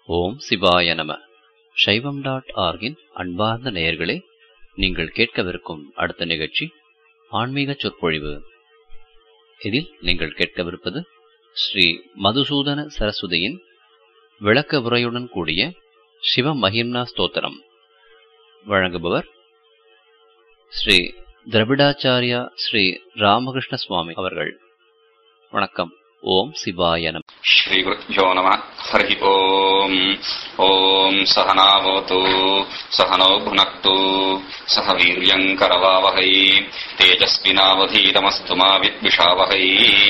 ஓம் சிவாய நம சைவம் டாட் ஆர்கின் அன்பார்ந்த நேயர்களே நீங்கள் கேட்கவிருக்கும் அடுத்த நிகழ்ச்சி ஆன்மீக சொற்பொழிவு இதில் நீங்கள் கேட்கவிருப்பது ஸ்ரீ மதுசூதன சரஸ்வதியின் விளக்க உரையுடன் கூடிய சிவ மகிம்னா ஸ்தோத்திரம் வழங்குபவர் ஸ்ரீ திரவிடாச்சாரியா ஸ்ரீ ராமகிருஷ்ண சுவாமி அவர்கள் வணக்கம் ஓம் சிவாய நம श्रीगुरुभ्यो नमः हरिः ओम् ॐ सहनावतु सहनौ भुनक्तु सह वीर्यम् करवावहै तेजस्विनावधीतमस्तु मा विद्विषावहै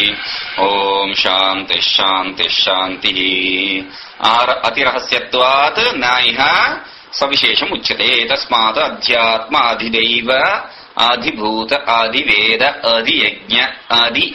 ॐ शान्तिः शान्तिः शान्तिः आर अतिरहस्यत्वात् न इह सविशेषम् उच्यते तस्मात् अध्यात्माधिदैव आधिभूत आदिवेद आदियज्ञ आदि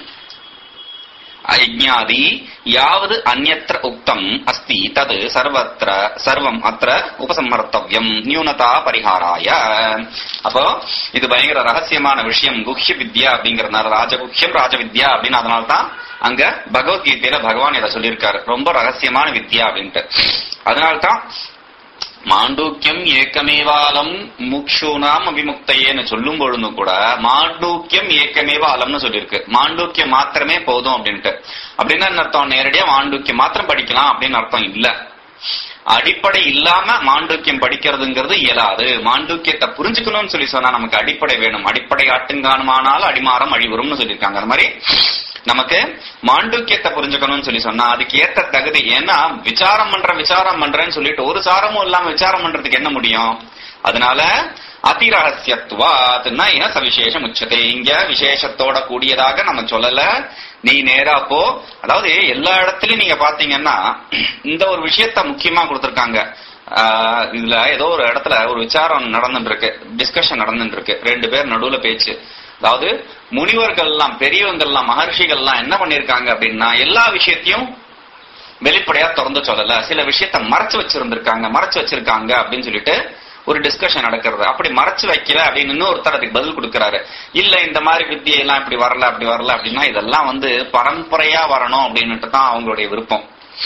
यज्ञादि यावद् अन्यत्र उक्तम् अस्ति तत् सर्वत्र सर्वம் அത്ര உபசம்மர்த்தவியம் நியூனதா பரிகாராய அப்போ இது பயங்கர ரகசியமான விஷயம் குஹ்ய வித்யா அப்படிங்கறதுனால ராஜகுஹ்யம் ராஜவித்யா அப்படின்னு அதனால தான் அங்க பகவத்கீதையில பகவான் இதை சொல்லியிருக்காரு ரொம்ப ரகசியமான வித்யா அப்படின்ட்டு அதனால்தான் மாண்டூக்கியம் ஏக்கமேவாலம் முக்ஷூனாம் அபிமுக்தையேன்னு சொல்லும் பொழுதும் கூட மாண்டூக்கியம் ஏக்கமேவாலம்னு சொல்லியிருக்கு மாண்டூக்கியம் மாத்திரமே போதும் அப்படின்ட்டு அப்படின்னா என்ன அர்த்தம் நேரடியா மாண்டூக்கியம் மாத்திரம் படிக்கலாம் அப்படின்னு அர்த்தம் இல்ல அடிப்படை இல்லாம மாண்டூக்கியம் படிக்கிறதுங்கிறது இயலாது மாண்டூக்கியத்தை புரிஞ்சுக்கணும்னு சொல்லி சொன்னா நமக்கு அடிப்படை வேணும் அடிப்படை ஆட்டுங்கானுமானால் அடிமாறம் அழிவரும்னு சொல்லியிருக்காங்க அது மாதிரி நமக்கு மாண்டூக்கியத்தை புரிஞ்சுக்கணும்னு சொல்லி சொன்னா அதுக்கு ஏத்த தகுதி ஏன்னா விசாரம் பண்ற விசாரம் பண்றேன்னு சொல்லிட்டு ஒரு சாரமும் இல்லாம விசாரம் பண்றதுக்கு என்ன முடியும் அதனால அதிரகசியத்துவாத்னா ஏன் சவிசேஷம் உச்சத்தை இங்க விசேஷத்தோட கூடியதாக நம்ம சொல்லல நீ நேரா போ அதாவது எல்லா இடத்துலயும் நீங்க பாத்தீங்கன்னா இந்த ஒரு விஷயத்த முக்கியமா கொடுத்திருக்காங்க ஆஹ் இதுல ஏதோ ஒரு இடத்துல ஒரு விசாரம் நடந்துட்டு இருக்கு டிஸ்கஷன் நடந்துட்டு இருக்கு ரெண்டு பேர் நடுவுல பேச்சு அதாவது முனிவர்கள்லாம் பெரியவங்கள்லாம் மகர்ஷிகள்லாம் என்ன பண்ணிருக்காங்க அப்படின்னா எல்லா விஷயத்தையும் வெளிப்படையா திறந்து சொல்லல சில விஷயத்த மறைச்சு வச்சிருந்திருக்காங்க மறைச்சு வச்சிருக்காங்க அப்படின்னு சொல்லிட்டு ஒரு டிஸ்கஷன் நடக்கிறது அப்படி மறைச்சு வைக்கல அப்படின்னு இன்னொருத்தர் அதுக்கு பதில் கொடுக்கறாரு இல்ல இந்த மாதிரி வித்தியை எல்லாம் இப்படி வரல அப்படி வரல அப்படின்னா இதெல்லாம் வந்து பரம்பரையா வரணும் அப்படின்னுட்டு தான் அவங்களுடைய விருப்பம்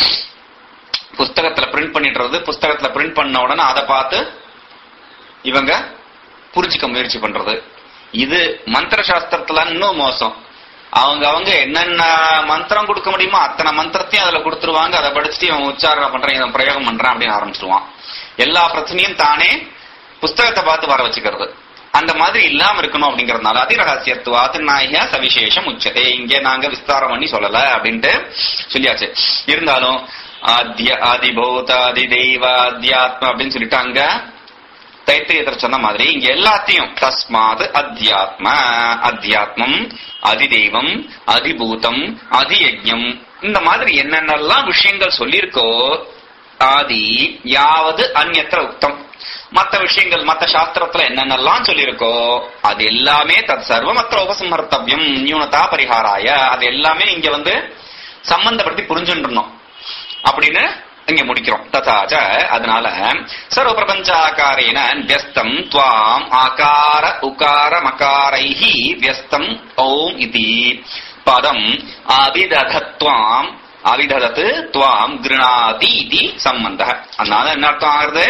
புஸ்தகத்துல பிரிண்ட் பண்ணிடுறது புஸ்தகத்துல பிரிண்ட் பண்ண உடனே அதை பார்த்து இவங்க புரிஞ்சுக்க முயற்சி பண்றது இது மந்திர சாஸ்திரத்துல இன்னும் மோசம் அவங்க அவங்க என்னென்ன மந்திரம் கொடுக்க முடியுமோ அத்தனை மந்திரத்தையும் அதுல கொடுத்துருவாங்க அதை படிச்சுட்டு இவன் உச்சாரணம் பண்றேன் இவன் பிரயோகம் பண்றேன் அப்படின்னு ஆரம்பிச்சிருவான் எல்லா பிரச்சனையும் தானே புஸ்தகத்தை பார்த்து வர வச்சுக்கிறது அந்த மாதிரி இல்லாம இருக்கணும் அப்படிங்கறதுனால அதிரகசியத்துவாது நாய சவிசேஷம் உச்சதே இங்க நாங்க விஸ்தாரம் பண்ணி சொல்லல அப்படின்ட்டு சொல்லியாச்சு இருந்தாலும் ஆத்ய ஆதிபூத ஆதி தெய்வ அத்தியாத்ம அப்படின்னு சொல்லிட்டு அங்க தைத்திரியத்தில் சொன்ன மாதிரி இங்க எல்லாத்தையும் தஸ்மாத் அத்தியாத்ம அத்தியாத்மம் அதிதெய்வம் அதிபூதம் அதியஜம் இந்த மாதிரி என்னென்னலாம் விஷயங்கள் சொல்லியிருக்கோ ஆதி யாவது அந்நத்திர உக்தம் மத்த விஷயங்கள் மத்த சாஸ்திரத்துல என்னென்னலாம் சொல்லியிருக்கோ அது எல்லாமே தத் சர்வமற்ற உபசம்ஹர்த்தவியம் நியூனதா பரிகாராய அது எல்லாமே இங்க வந்து சம்பந்தப்படுத்தி புரிஞ்சுன்றணும் அப்படின்னு இங்க முடிக்கிறோம் ததாச்ச அதனால சர்வ பிரபஞ்சாக்காரேன வியஸ்தம் துவாம் ஆகார உகார மகாரைஹி வியஸ்தம் ஓம் இதி பதம் அபிததத்வாம் அவிததத்து துவாம் கிருணாதி இது சம்பந்த அதனால என்ன அர்த்தம் ஆகுது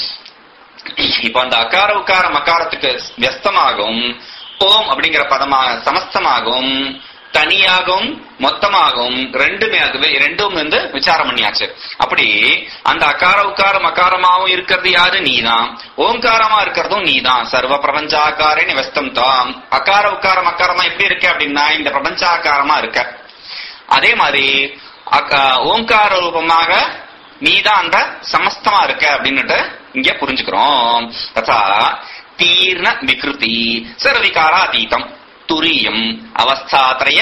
இப்ப அந்த அகார உக்கார மக்காரத்துக்கு வியஸ்தமாகும் ஓம் அப்படிங்கிற பதமாக சமஸ்தமாகும் தனியாகவும் மொத்தமாகவும் ரெண்டுமே அது ரெண்டும் வந்து விசாரம் பண்ணியாச்சு அப்படி அந்த அகார உக்கார மக்காரமாவும் இருக்கிறது யாரு நீதான் ஓங்காரமா இருக்கிறதும் நீதான் சர்வ பிரபஞ்சாக்காரே நிவஸ்தம் தாம் அகார உக்கார மக்காரமா எப்படி இருக்க அப்படின்னா இந்த பிரபஞ்சாக்காரமா இருக்க அதே மாதிரி ஓங்கார ரூபமாக நீதான் அந்த சமஸ்தமா இருக்க அப்படின்னுட்டு இங்க புரிஞ்சுக்கிறோம் ததா தீர்ண விகிருதி சர்விகாராதீதம் துரியம் அவஸ்தாத்ரய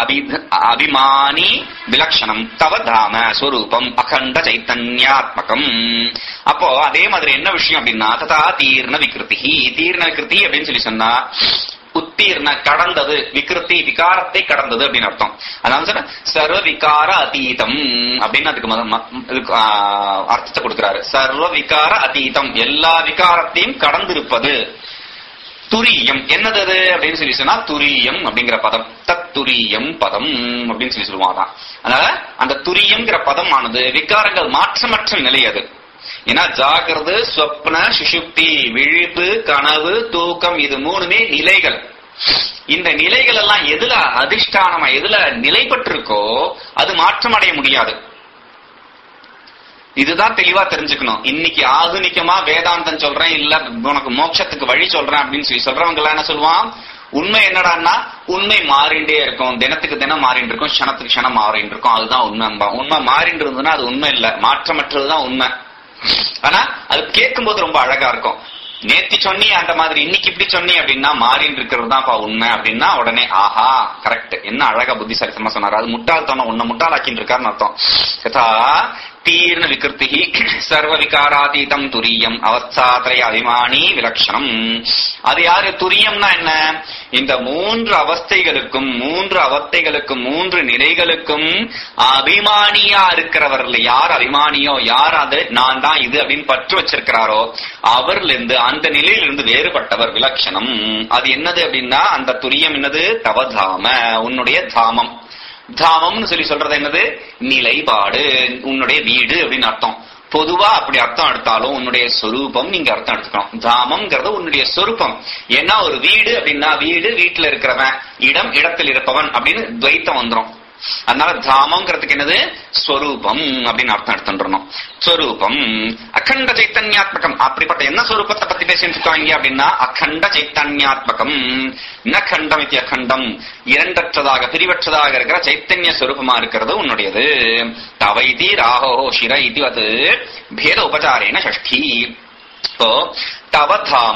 அபிமானி விலக்ஷணம் தவ தாம ஸ்வரூபம் அகண்ட சைத்தன்யாத்மகம் அப்போ அதே மாதிரி என்ன விஷயம் அப்படின்னா ததா தீர்ண விகிருதி தீர்ண விகிருதி அப்படின்னு சொல்லி சொன்னா உத்தீர்ண கடந்தது விகிருத்தி விகாரத்தை கடந்தது அப்படின்னு அர்த்தம் அதனால சொன்ன சர்வ விகார அதீதம் அப்படின்னு அதுக்கு அர்த்தத்தை கொடுக்கிறாரு சர்வ விகார அதீதம் எல்லா விகாரத்தையும் கடந்திருப்பது துரியம் என்னது அது அப்படின்னு சொல்லி சொன்னா துரியம் அப்படிங்கிற பதம் தத் துரியம் பதம் அப்படின்னு சொல்லி சொல்லுவாங்க அதனால அந்த துரியம்ங்கிற பதம் ஆனது விகாரங்கள் மாற்றமற்ற நிலை அது ஏன்னா ஜாகிரது ஸ்வப்ன சுஷுப்தி விழிப்பு கனவு தூக்கம் இது மூணுமே நிலைகள் இந்த நிலைகள் எல்லாம் எதுல அதிஷ்டானமா எதுல நிலைப்பட்டிருக்கோ அது மாற்றம் அடைய முடியாது இதுதான் தெளிவா தெரிஞ்சுக்கணும் இன்னைக்கு ஆதுனிக்கமா வேதாந்தம் சொல்றேன் இல்ல உனக்கு மோட்சத்துக்கு வழி சொல்றேன் அப்படின்னு சொல்லி சொல்றவங்க எல்லாம் என்ன சொல்லுவான் உண்மை என்னடான்னா உண்மை மாறிண்டே இருக்கும் தினத்துக்கு தினம் மாறிட்டு இருக்கும் க்ஷணத்துக்கு க்ஷணம் மாறிட்டு இருக்கும் அதுதான் உண்மை உண்மை மாறிட்டு இருந்ததுன்னா அது உண்மை இல்ல மாற்றமற்றதுதான் உண்மை ஆனா அது கேட்கும்போது ரொம்ப அழகா இருக்கும் நேத்தி சொன்னி அந்த மாதிரி இன்னைக்கு இப்படி சொன்னி அப்படின்னா மாறின்னு இருக்கிறது தான்ப்பா உண்மை அப்படின்னா உடனே ஆஹா கரெக்ட் என்ன அழகா புத்திசாலித்தமா சொன்னாரு அது முட்டாள்தனம் உன்னை முட்டாளாக்கின்னு இருக்காருன்னு அர்த்தம் யதா தீர்ண விகிருத்தி சர்வ விகாராதீதம் துரியம் அவஸ்தாத்ரய அபிமானி விலட்சணம் அது யாரு துரியம்னா என்ன இந்த மூன்று அவஸ்தைகளுக்கும் மூன்று அவஸ்தைகளுக்கும் மூன்று நிலைகளுக்கும் அபிமானியா இருக்கிறவர்ல யார் அபிமானியோ யார் அது நான் தான் இது அப்படின்னு பற்று வச்சிருக்கிறாரோ அவர்ல இருந்து அந்த நிலையிலிருந்து வேறுபட்டவர் விலட்சணம் அது என்னது அப்படின்னா அந்த துரியம் என்னது தவதாம உன்னுடைய தாமம் தாமம்னு சொல்லி சொல்றது என்னது நிலைப்பாடு உன்னுடைய வீடு அப்படின்னு அர்த்தம் பொதுவா அப்படி அர்த்தம் எடுத்தாலும் உன்னுடைய சொரூபம் நீங்க அர்த்தம் எடுத்துக்கணும் தாமம்ங்கிறது உன்னுடைய சொரூபம் ஏன்னா ஒரு வீடு அப்படின்னா வீடு வீட்டுல இருக்கிறவன் இடம் இடத்தில் இருப்பவன் அப்படின்னு துவைத்தம் வந்துரும் அதனால தாமங்கிறதுக்கு என்னது ஸ்வரூபம் அப்படின்னு அர்த்தம் எடுத்துன்றணும் ஸ்வரூபம் அகண்ட சைத்தன்யாத்மகம் அப்படிப்பட்ட என்ன ஸ்வரூபத்தை பத்தி பேசிட்டு இருக்காங்க அப்படின்னா அகண்ட சைத்தன்யாத்மகம் ந கண்டம் இது அகண்டம் இரண்டற்றதாக பிரிவற்றதாக இருக்கிற சைத்தன்ய ஸ்வரூபமா இருக்கிறது உன்னுடையது தவைதி ராகோ சிர இது அது பேத உபச்சாரேன ஷஷ்டி இப்போ தவதாம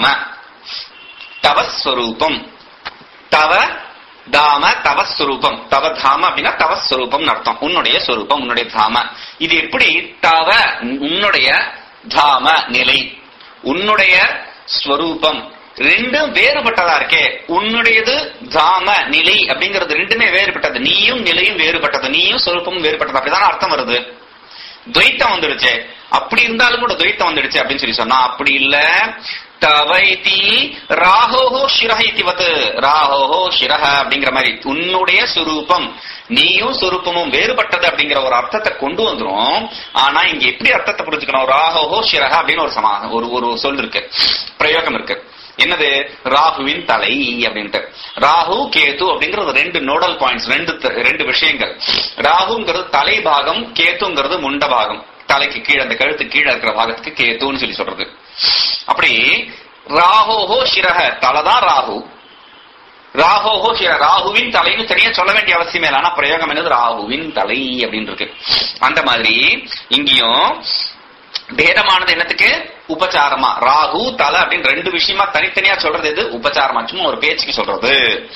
தவஸ்வரூபம் தவ தாம தவஸ்வரூபம் தவ தாம அப்படின்னா தவஸ்வரூபம் அர்த்தம் உன்னுடைய ஸ்வரூபம் உன்னுடைய தாம இது எப்படி தவ உன்னுடைய தாம நிலை உன்னுடைய ஸ்வரூபம் ரெண்டும் வேறுபட்டதா இருக்கே உன்னுடையது தாம நிலை அப்படிங்கிறது ரெண்டுமே வேறுபட்டது நீயும் நிலையும் வேறுபட்டது நீயும் ஸ்வரூபமும் வேறுபட்டது அப்படிதான் அர்த்தம் வருது துவைத்தம் வந்துடுச்சு அப்படி இருந்தாலும் கூட துவைத்தம் வந்துடுச்சு அப்படின்னு சொல்லி சொன்னா அப்படி இல்ல தவைதி ராகோஹோ சிரஹ இத்திவத்து ராகோஹோ சிரஹ அப்படிங்கிற மாதிரி உன்னுடைய சுரூபம் நீயும் சுரூபமும் வேறுபட்டது அப்படிங்கிற ஒரு அர்த்தத்தை கொண்டு வந்துரும் ஆனா இங்க எப்படி அர்த்தத்தை புரிஞ்சுக்கணும் ராகோஹோ சிரஹ அப்படின்னு ஒரு சமா ஒரு ஒரு சொல் இருக்கு பிரயோகம் இருக்கு என்னது ராகுவின் தலை அப்படின்ட்டு ராகு கேது அப்படிங்கிறது ரெண்டு நோடல் பாயிண்ட்ஸ் ரெண்டு ரெண்டு விஷயங்கள் ராகுங்கிறது தலை பாகம் கேத்துங்கிறது முண்ட பாகம் தலைக்கு கீழே அந்த கழுத்து கீழே இருக்கிற பாகத்துக்கு கேத்துன்னு சொல்லி சொல்றது அப்படி ராகோஹோ சிரக தலைதான் ராகு ராகோஹோ சிர ராகுவின் தலைன்னு தனியா சொல்ல வேண்டிய அவசியமே இல்லை ஆனா பிரயோகம் என்னது ராகுவின் தலை அப்படின்னு இருக்கு அந்த மாதிரி இங்கேயும் பேதமானது என்னத்துக்கு உபச்சாரமா ராகு தலை அப்படின்னு ரெண்டு விஷயமா தனித்தனியா சொல்றது எது உபச்சாரமா சும்மா ஒரு பேச்சுக்கு சொல்றது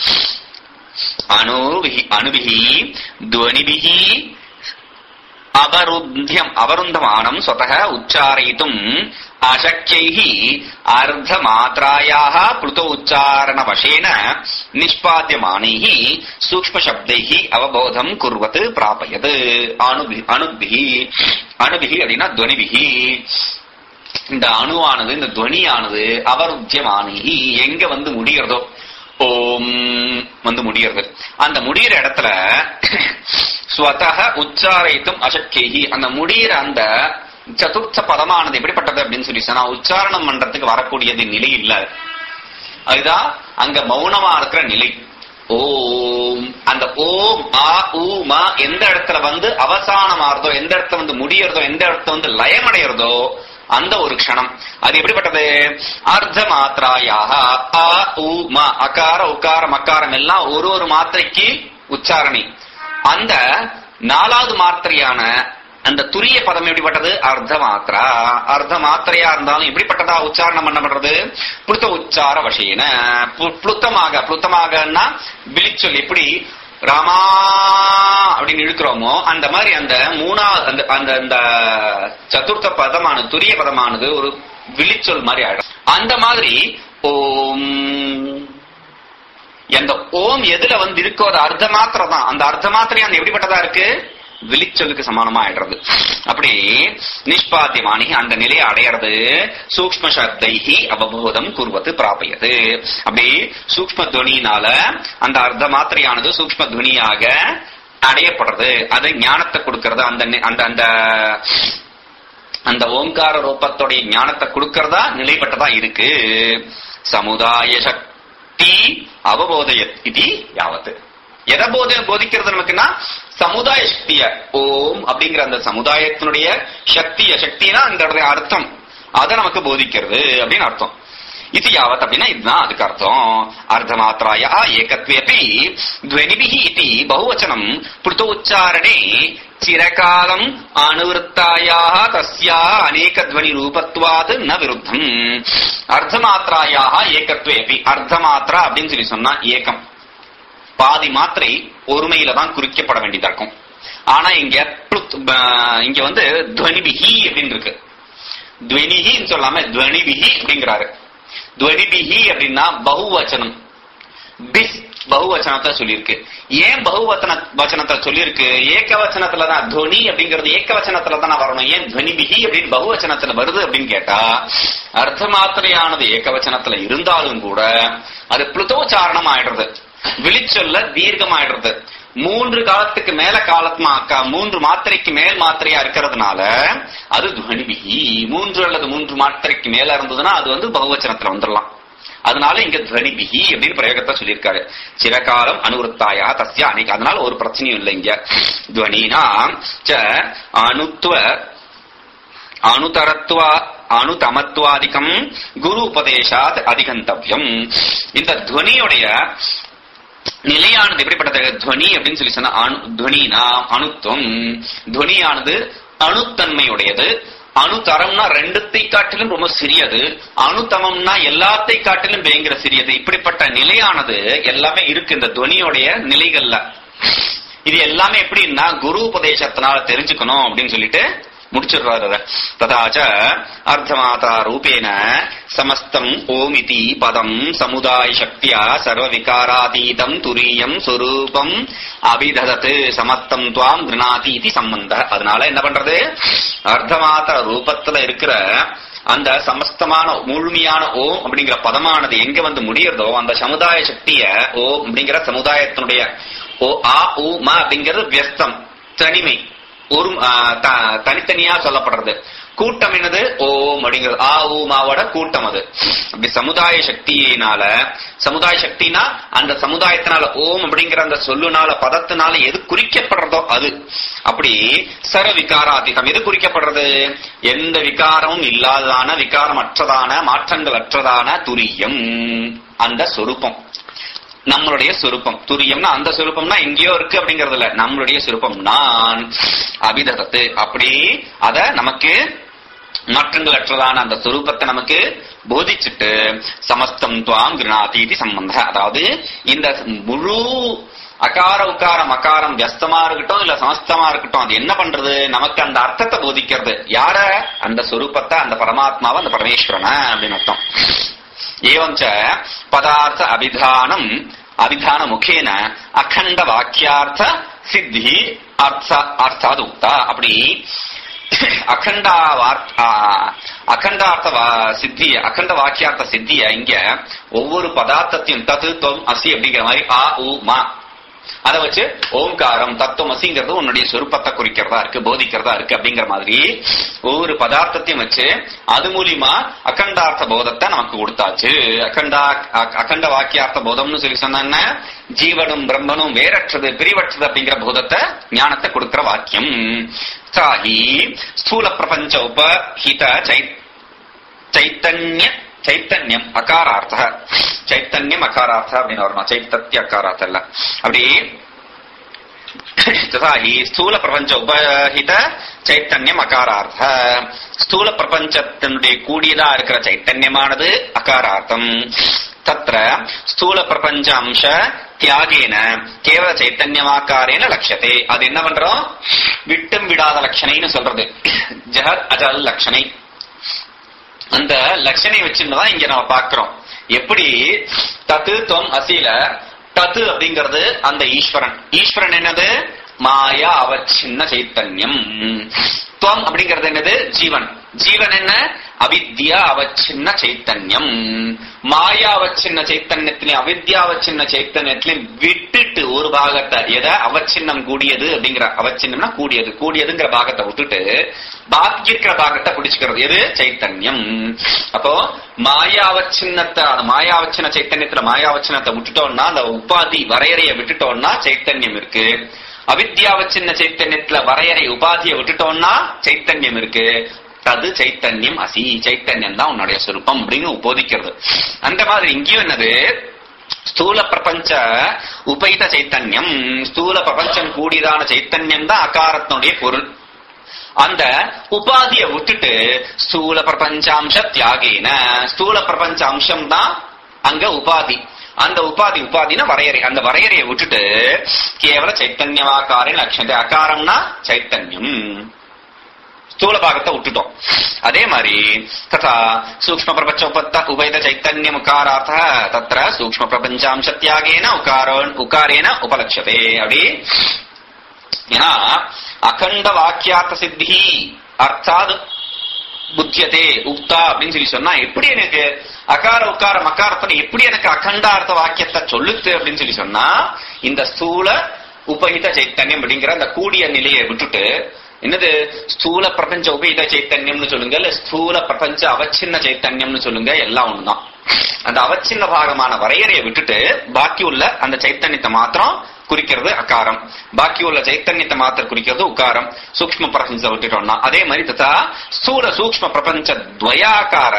அணுபிகி அணுபிகி துவனிபிகி அவருத்தியம் அவருந்தமானம் ஸ்வதः உச்சாரயித்தும் அசக்கியைः அர்த்தமாத்ராயாः प्लुतो उच्चारणवशेन निष्पाद्यमानैः सूक्ष्मशब्दैः அவபோதம் குர்வத் பிராபயத் அணுபி அணுபிகி அணுபிகி அப்படின்னா துவனிபிகி இந்த அணுவானது இந்த துவனியானது அவருத்தியமானி எங்க வந்து முடிகிறதோ ஓம் வந்து முடிகிறது அந்த முடிகிற இடத்துல ஸ்வதக உச்சாரித்தும் அசக்கேகி அந்த முடிகிற அந்த சதுர்த்த பதமானது எப்படிப்பட்டது அப்படின்னு சொல்லி சொன்னா உச்சாரணம் பண்றதுக்கு வரக்கூடியது நிலை இல்ல அதுதான் அங்க மௌனமா இருக்கிற நிலை ஓம் அந்த ஓம் ஆ ஊ மா எந்த இடத்துல வந்து அவசானம் ஆறுதோ எந்த இடத்துல வந்து முடியறதோ எந்த இடத்துல வந்து லயமடைகிறதோ அந்த ஒரு க்ஷணம் அது எப்படிப்பட்டது அர்த்த மாத்திராயாக அ உ ம அகார உக்கார மக்காரம் எல்லாம் ஒரு ஒரு மாத்திரைக்கு உச்சாரணி அந்த நாலாவது மாத்திரையான அந்த துரிய பதம் எப்படிப்பட்டது அர்த்த மாத்திரா அர்த்த மாத்திரையா இருந்தாலும் எப்படிப்பட்டதா உச்சாரணம் பண்ணப்படுறது புளுத்த உச்சார வசையின புளுத்தமாக புளுத்தமாகனா விழிச்சொல் எப்படி ராமா அப்படின்னு இழுக்கிறோமோ அந்த மாதிரி அந்த மூணாவது அந்த அந்த அந்த சதுர்த்த பதமானது துரிய பதமானது ஒரு விழிச்சொல் மாதிரி ஆயிடும் அந்த மாதிரி ஓம் அந்த ஓம் எதுல வந்து இருக்கோ அது அர்த்த மாத்திரை தான் அந்த அர்த்த மாத்திரை அந்த எப்படிப்பட்டதா இருக்கு விழிச்சொல்லுக்கு சமானமா ஆயிடுறது அப்படி நிஷ்பாத்தியமானி அந்த நிலையை அடையிறது சூக்ம சப்தைஹி அவபோதம் குருவத்து பிராபயது அப்படி சூக்ம துவனியினால அந்த அர்த்த மாத்திரையானது சூக்ம துவனியாக அடையப்படுறது அது ஞானத்தை கொடுக்கறது அந்த நி- அந்த அந்த அந்த ஓங்கார ரூபத்துடைய ஞானத்தை கொடுக்கறதா நிலைப்பட்டதா இருக்கு சமுதாய சக்தி அவபோதய இது யாவத்து எதை போத போதிக்கிறது நமக்குன்னா சமுதாய சக்திய ஓம் அப்படிங்கிற அந்த சமுதாயத்தினுடைய சக்திய சக்தினா அந்த இடத்துல அர்த்தம் அதை நமக்கு போதிக்கிறது அப்படின்னு அர்த்தம் இது யாவத் அப்படின்னா இதுதான் அதுக்கு அர்த்தம் அர்த்தமாத்திராய ஏகத்வேபி துவனிபிஹி இது பகுவச்சனம் புருத்தோச்சாரணே சிரகாலம் அனுவருத்தாயாக தஸ்யா அநேக துவனி ரூபத்வாது ந விருத்தம் அர்த்தமாத்திராயாக ஏகத்வேபி அர்த்தமாத்திரா அப்படின்னு சொல்லி சொன்னா ஏகம் பாதி மாத்திரை ஒருமையில தான் குறிக்கப்பட வேண்டியதா இருக்கும் ஆனா இங்க ப்ளுத், ப- இங்க வந்து துவனிபிஹி அப்படின்னு இருக்கு துவனிஹின்னு சொல்லாம துவனிபிஹி அப்படிங்கிறாரு துவனிபிஹி அப்படின்னா பகுவச்சனம் பிஸ் பகுவச்சனத்தை சொல்லியிருக்கு ஏன் பகுவச்சன வச்சனத்தை சொல்லியிருக்கு ஏகவச்சனத்துல தான் துவனி அப்படிங்கிறது ஏகவச்சனத்துல தான் வரணும் ஏன் துவனிபிஹி அப்படின்னு பகுவச்சனத்துல வருது அப்படின்னு கேட்டா அர்த்த மாத்திரையானது ஏகவச்சனத்துல இருந்தாலும் கூட அது புளுத்தோச்சாரணம் ஆயிடுறது விழிச்சொல்ல தீர்க்கமாயிடுறது மூன்று காலத்துக்கு மேல காலத்மா க- மூன்று மாத்திரைக்கு மேல் மாத்திரையா இருக்கிறதுனால அது துவனிபிகி மூன்று அல்லது மூன்று மாத்திரைக்கு மேல இருந்ததுன்னா அது வந்து பகுவச்சனத்துல வந்துடலாம் அதனால இங்க துவனிபிகி அப்படின்னு பிரயோகத்தை சொல்லியிருக்காரு சிறகாலம் அனுவருத்தாயா தஸ்யா அன்னைக்கு அதனால ஒரு பிரச்சனையும் இல்லை இங்க துவனினா ச அணுத்துவ அணுதரத்துவ அணுதமத்துவாதிகம் குரு உபதேசாத் அதிகந்தவ்யம் இந்த துவனியுடைய நிலையானது எப்படிப்பட்டது துவனி அப்படின்னு சொல்லி சொன்னா அணு துவனினா அணுத்துவம் துவனியானது அணுத்தன்மையுடையது அணுதரம்னா ரெண்டுத்தை காட்டிலும் ரொம்ப சிறியது அணுதமம்னா எல்லாத்தை காட்டிலும் பயங்கர சிறியது இப்படிப்பட்ட நிலையானது எல்லாமே இருக்கு இந்த துவனியோடைய நிலைகள்ல இது எல்லாமே எப்படின்னா குரு உபதேசத்தினால தெரிஞ்சுக்கணும் அப்படின்னு சொல்லிட்டு முடிச்சிடுறாரு அதை. ததாச்ச அர்த்தமாதா ரூபேன சமஸ்தம் ஓமிதி பதம் சமுதாய சக்தியா சர்வ விகாராதீதம் துரியம் சுரூபம் அபிததத்து சமஸ்தம் துவாம் கிருணாதி இது சம்பந்த அதனால என்ன பண்றது அர்த்தமாத்திர ரூபத்துல இருக்கிற அந்த சமஸ்தமான முழுமையான ஓம் அப்படிங்கிற பதமானது எங்க வந்து முடியறதோ அந்த சமுதாய சக்திய ஓம் அப்படிங்கிற சமுதாயத்தினுடைய ஓ ஆ ஊ ம அப்படிங்கிறது வியஸ்தம் தனிமை ஒரு ஆ, த- தனித்தனியா சொல்லப்படுறது கூட்டம் என்னது ஓம் அப்படிங்கிறது ஆ ஊ மாவோட கூட்டம் அது அப்படி சமுதாய சக்தியினால சமுதாய சக்தினா அந்த சமுதாயத்தினால ஓம் அப்படிங்கிற அந்த சொல்லுனால பதத்தினால எது குறிக்கப்படுறதோ அது அப்படி சர விகாராதீதம் எது குறிக்கப்படுறது எந்த விகாரமும் இல்லாததான விகாரமற்றதான மாற்றங்கள் அற்றதான துரியம் அந்த சொரூபம் நம்மளுடைய சொரூபம் துரியம்னா அந்த சொரூபம்னா எங்கேயோ இருக்கு அப்படிங்கறது இல்ல நம்மளுடைய சொரூபம் நான் அபிததத்து அப்படி அத நமக்கு மாற்றங்கள் அற்றதான அந்த சொரூபத்தை நமக்கு போதிச்சுட்டு சமஸ்தம் துவாம் கிருணாதீதி சம்பந்த அதாவது இந்த முழு அகார உக்காரம் அகாரம் வியஸ்தமா இருக்கட்டும் இல்ல சமஸ்தமா இருக்கட்டும் அது என்ன பண்றது நமக்கு அந்த அர்த்தத்தை போதிக்கிறது யார அந்த சொரூபத்தை அந்த பரமாத்மாவை அந்த பரமேஸ்வரனை அப்படின்னு அர்த்தம் एवं च पदार्थ अभिधानम् अभिधान मुखेन अखण्ड वाक्यार्थ सिद्धि अर्थ अर्थाद उक्ता அப்படி அகண்ட வார்த்- ஆ, அகண்டார்த்த வா- சித்திய அகண்ட வாக்கியார்த்த சித்திய இங்க ஒவ்வொரு பதார்த்தத்தையும் தத்து தொம் அசி அப்படிங்கிற மாதிரி ஆ உ மா அதை வச்சு ஓம்காரம் தத்துவம் அசிங்கிறது உன்னுடைய சொருப்பத்தை குறிக்கிறதா இருக்கு போதிக்கிறதா இருக்கு அப்படிங்கிற மாதிரி ஒவ்வொரு பதார்த்தத்தையும் வச்சு அது மூலியமா அகண்டார்த்த போதத்தை நமக்கு கொடுத்தாச்சு அகண்டா அ- அகண்ட வாக்கியார்த்த போதம்னு சொல்லி சொன்ன ஜீவனும் பிரம்மனும் வேறற்றது பிரிவற்றது அப்படிங்கிற போதத்தை ஞானத்தை கொடுக்கிற வாக்கியம் சாஹி ஸ்தூல பிரபஞ்ச உபஹித சைத் ಚೈತನ್ಯ ಚೈತನ್ಯಂ ಅಕಾರಾರ್ಥ ಚೈತನ್ಯಂ ಅಕಾರಾರ್ಥ அப்படின்னு வரணும் ಚೈತತ್ಯ ಅಕಾರಾರ್ಥ ಅಲ್ಲ அப்படி ததா ஹி ஸ்தூல பிரபஞ்ச உபஹித சைத்தன்யம் அகாரார்த்த ஸ்தூல பிரபஞ்சத்தினுடைய கூடியதா இருக்கிற சைத்தன்யமானது அகாரார்த்தம் தத்ர ஸ்தூல பிரபஞ்ச அம்ச தியாகேன கேவல சைத்தன்யமாக்காரேன லட்சத்தே அது என்ன பண்றோம் விட்டும் விடாத லட்சணைன்னு சொல்றது ஜஹத் அஜல் லட்சணை அந்த லட்சணை வச்சுதான் இங்க நம்ம பாக்குறோம் எப்படி தத்து தொம் அசில தத்து அப்படிங்கிறது அந்த ஈஸ்வரன் ஈஸ்வரன் என்னது மாயா அவச்சின்ன சைத்தன்யம் துவம் அப்படிங்கிறது என்னது ஜீவன் ஜீவன் என்ன அவித்யா அவச்சின்ன சைத்தன்யம் மாயா அவச்சின்ன சைத்தன்யத்திலையும் அவித்யா அவச்சின்ன சைத்தன்யத்திலையும் விட்டுட்டு ஒரு பாகத்தை எதை அவச்சின்னம் கூடியது அப்படிங்கிற அவச்சின்னம்னா கூடியது கூடியதுங்கிற பாகத்தை விட்டுட்டு பாக்கி இருக்கிற பாகத்தை பிடிச்சுக்கிறது எது சைத்தன்யம் அப்போ மாயாவச்சின்னத்தை அந்த மாயாவச்சின்ன சைத்தன்யத்துல மாயாவச்சின்னத்தை விட்டுட்டோம்னா அந்த உபாதி வரையறையை விட்டுட்டோம்னா சைத்தன்யம் இருக்கு அவித்யாவச்சின்ன சைத்தன்யத்துல வரையறை உபாதியை விட்டுட்டோம்னா சைத்தன்யம் இருக்கு தது சைத்தன்யம் அசி சைத்தன்யம் தான் உன்னுடைய சுரூபம் அப்படின்னு போதிக்கிறது அந்த மாதிரி இங்கேயும் என்னது ஸ்தூல பிரபஞ்ச உபைத சைத்தன்யம் ஸ்தூல பிரபஞ்சம் கூடியதான சைத்தன்யம் தான் அகாரத்தினுடைய பொருள் அந்த உபாதியை விட்டுட்டு ஸ்தூல பிரபஞ்சாம்ச தியாகேன ஸ்தூல பிரபஞ்ச அம்சம் தான் அங்க உபாதி அந்த உபாதி உபாதினா வரையறை அந்த வரையறையை விட்டுட்டு கேவல சைத்தன்யவாக்காரின் லட்சணத்தை அகாரம்னா சைத்தன்யம் ஸ்தூல பாகத்தை விட்டுட்டோம் அதே மாதிரி ததா சூக்ம பிரபஞ்ச உபத்த உபயத சைத்தன்யம் உகாரார்த்த தத்திர சூக்ம பிரபஞ்சாம்ச தியாகேன உகாரோ உகாரேன உபலட்சதே அப்படி ஏன்னா அகண்ட வாக்கியார்த்த சித்தி அர்த்தாத் புத்தியதே உக்தா அப்படின்னு சொல்லி சொன்னா எப்படி எனக்கு அகார உக்கார மக்காரத்தனை எப்படி எனக்கு அகண்டார்த்த வாக்கியத்தை சொல்லுத்து அப்படின்னு சொல்லி சொன்னா இந்த ஸ்தூல உபகித சைத்தன்யம் அப்படிங்கிற அந்த கூடிய நிலையை விட்டுட்டு என்னது ஸ்தூல பிரபஞ்ச உபகித சைத்தன்யம்னு சொல்லுங்க இல்ல ஸ்தூல பிரபஞ்ச அவச்சின்ன சைத்தன்யம்னு சொல்லுங்க எல்லாம் ஒண்ணுதான் அந்த அவச்சின்ன பாகமான வரையறையை விட்டுட்டு பாக்கி உள்ள அந்த சைத்தன்யத்தை மாத்திரம் குறிக்கிறது அகாரம் பாக்கி உள்ள சைத்தன்யத்தை மாத்திரம் குறிக்கிறது உக்காரம் சூக்ம பிரபஞ்சத்தை விட்டுட்டோம்னா அதே மாதிரி ததா ஸ்தூல சூக்ம பிரபஞ்ச துவயாக்கார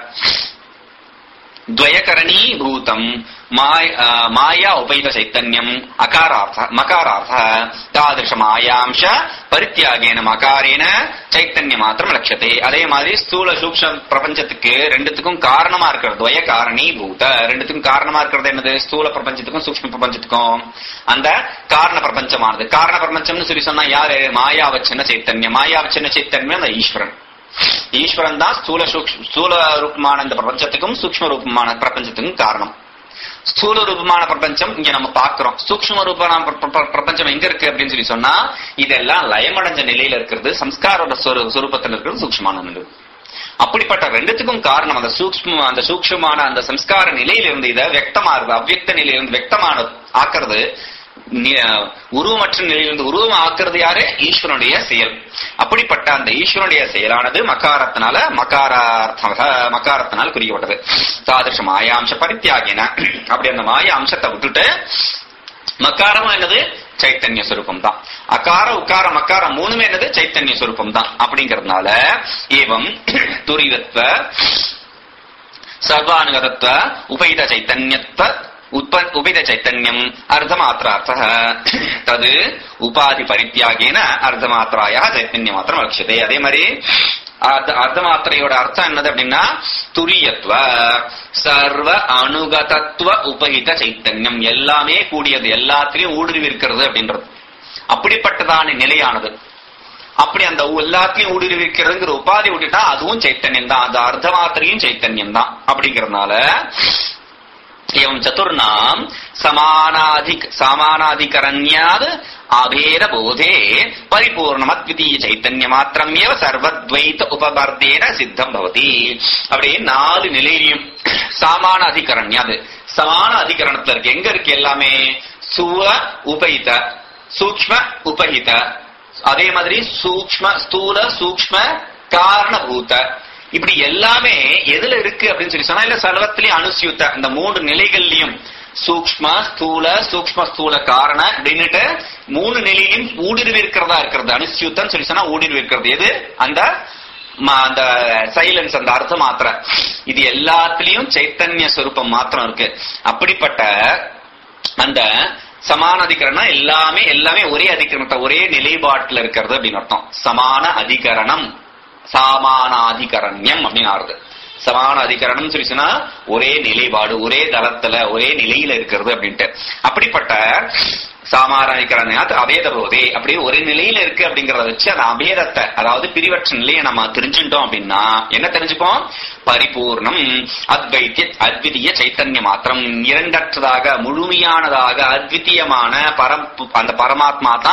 द्वयकरणी भूतम् माय माया उपैत चैतन्यम् अकारार्थ मकारार्थ तादृश मायांश பரித்தியாகேன மகாரேன சைத்தன்ய மாத்திரம் லட்சத்தை அதே மாதிரி ஸ்தூல சூக்ஷ பிரபஞ்சத்துக்கு ரெண்டுத்துக்கும் காரணமா இருக்கிறது துவய காரணி பூத ரெண்டுத்துக்கும் காரணமா இருக்கிறது என்னது ஸ்தூல பிரபஞ்சத்துக்கும் சூக்ஷ்ம பிரபஞ்சத்துக்கும் அந்த காரண பிரபஞ்சமானது காரண பிரபஞ்சம்னு சொல்லி சொன்னா யாரு மாயாவச்சன சைத்தன்யம் மாயாவச்சன சைத்தன்யம் அந்த ஈஸ்வரன் ஈஸ்வரன் தான் ஸ்தூல சூக்ஷ்ம ஸ்தூல ரூபமான இந்த பிரபஞ்சத்துக்கும் சூக்ஷ்ம ரூபமான பிரபஞ்சத்துக்கும் காரணம் ஸ்தூல ரூபமான பிரபஞ்சம் இங்க நம்ம பாக்குறோம் சூக்ஷ்ம ரூபமான பிர- பிர- பிரபஞ்சம் எங்க இருக்கு அப்படின்னு சொல்லி சொன்னா இதெல்லாம் லயமடைஞ்ச நிலையில இருக்கிறது சம்ஸ்காரோட சொரு- சொரூபத்துல இருக்கிறது சூக்ஷ்மமான நிலை அப்படிப்பட்ட ரெண்டுத்துக்கும் காரணம் அந்த சூக்ஷ்ம அந்த சூக்ஷ்மமான அந்த சம்ஸ்கார நிலையிலிருந்து இதை வெக்தமாகுது அவ்வியக்த நிலையிலிருந்து வெக்தமான ஆக்குறது நி- உருவமற்ற நிலையிலிருந்து உருவம் ஆக்குறது யாரு ஈஸ்வரனுடைய செயல் அப்படிப்பட்ட அந்த ஈஸ்வரனுடைய செயலானது மகாரத்தினால மகாரார்த்தமாக மகாரத்தினால் குறிக்கப்பட்டது தாதிருஷ மாயாம்ச பரித்தியாகின அப்படி அந்த மாய அம்சத்தை விட்டுட்டு மக்காரம் என்னது சைத்தன்ய சுரூபம் தான் அகார உக்கார மக்காரம் மூணுமே என்னது சைத்தன்ய சுரூபம் தான் அப்படிங்கறதுனால ஏவம் துரிதத்வ சர்வானுகதத்வ உபயித சைத்தன்யத்வ உற்ப உபயித சைத்தன்யம் அர்த்தமாத்திரார்த்த தது உபாதி பரித்தியாகேன அர்த்தமாத்திராயா சைத்தன்ய மாத்திரம் லட்சியதே அதே மாதிரி அர்த்த- அர்த்தமாத்திரையோட அர்த்தம் என்னது அப்படின்னா துரியத்துவ சர்வ அனுகதத்துவ உபகித சைத்தன்யம் எல்லாமே கூடியது எல்லாத்திலையும் ஊடுருவி இருக்கிறது அப்படின்றது அப்படிப்பட்டதான நிலையானது அப்படி அந்த ஊ- எல்லாத்தையும் ஊடுருவி இருக்கிறதுங்கிற உபாதி விட்டுட்டா அதுவும் சைத்தன்யம் தான் அந்த அர்த்தமாத்திரையும் சைத்தன்யம் தான் அப்படிங்கறதுனால एवं चतुर्णाम् समानाधिक समानाधिकरण्याद् अभेद बोधे परिपूर्णमद्वितीय चैतन्यमात्रमेव सर्वद्वैत उपवर्देन சித்தம் பவதி அப்படியே நாலு நிலையிலையும் சமான அதிகரண்யாது சமான அதிகரணத்துல இருக்கு எங்க இருக்கு எல்லாமே சுவ உபயித சூக்ஷ்ம உபஹித அதே மாதிரி சூக்ஷ்ம ஸ்தூல சூக்ஷ்ம காரணபூத இப்படி எல்லாமே எதுல இருக்கு அப்படின்னு சொல்லி சொன்னா இல்ல சர்வத்திலையும் அனுசியுத்த இந்த மூன்று நிலைகள்லயும் சூக்ஷ்ம ஸ்தூல சூக்ஷ்ம ஸ்தூல காரண அப்படின்னுட்டு மூணு நிலையிலும் ஊடுருவி இருக்கிறதா இருக்கிறது அனுசியுத்தம் சொல்லி சொன்னா ஊடுருவி இருக்கிறது எது அந்த ம- அந்த சைலன்ஸ் அந்த அர்த்த மாத்திர இது எல்லாத்துலயும் சைத்தன்ய சொரூபம் மாத்திரம் இருக்கு அப்படிப்பட்ட அந்த சமான அதிகரணம் எல்லாமே எல்லாமே ஒரே அதிகரணத்தை ஒரே நிலைப்பாட்டுல இருக்கிறது அப்படின்னு அர்த்தம் சமான அதிகரணம் சாமானாதிகரண்யம் அப்படின்னு ஆறுது சமான அதிகரணம் சொல்லி சொன்னா ஒரே நிலைப்பாடு ஒரே தளத்துல ஒரே நிலையில இருக்கிறது அப்படின்ட்டு அப்படிப்பட்ட சாமானிகரணம் அபேத போதே அப்படி ஒரு நிலையில இருக்கு அப்படிங்கறத வச்சு அந்த அபேதத்தை அதாவது பிரிவற்ற நிலையை நம்ம தெரிஞ்சுட்டோம் அப்படின்னா என்ன தெரிஞ்சுப்போம் பரிபூர்ணம் அத்வைத்திய அத்விதீய சைத்தன்ய மாத்திரம் இரண்டற்றதாக முழுமையானதாக அத்விதீயமான பரம் அந்த பரமாத்மா தான்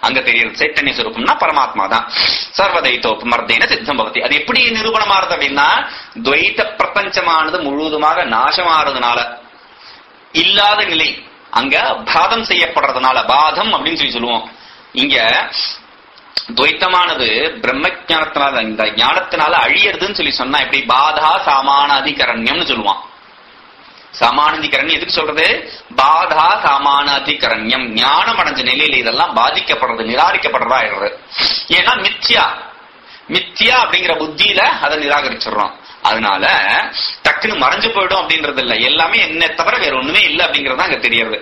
அங்க தெரியுது சைத்தன்ய சுரூபம்னா பரமாத்மா தான் சர்வதைத்தோபமர்த்தேன சித்தம் பவதி அது எப்படி நிரூபணமாறுது அப்படின்னா துவைத்த பிரபஞ்சமானது முழுவதுமாக நாசமாறதுனால இல்லாத நிலை அங்க பாதம் செய்யப்படுறதுனால பாதம் அப்படின்னு சொல்லி சொல்லுவோம் இங்க துவைத்தமானது பிரம்ம ஞானத்தினால இந்த ஞானத்தினால அழியறதுன்னு சொல்லி சொன்னா எப்படி பாதா சாமானாதிகரண்யம்னு சொல்லுவான் சமானாதிகரண்யம் எதுக்கு சொல்றது பாதா சாமானாதிகரண்யம் ஞானம் அடைஞ்ச நிலையில இதெல்லாம் பாதிக்கப்படுறது நிராகரிக்கப்படுறதா ஆயிடுறது ஏன்னா மித்யா மித்யா அப்படிங்கிற புத்தியில அதை நிராகரிச்சிடுறோம் அதனால டக்குன்னு மறைஞ்சு போயிடும் அப்படின்றது இல்ல எல்லாமே என்ன தவிர வேற ஒண்ணுமே இல்ல அப்படிங்கறது தான் அங்க தெரியறது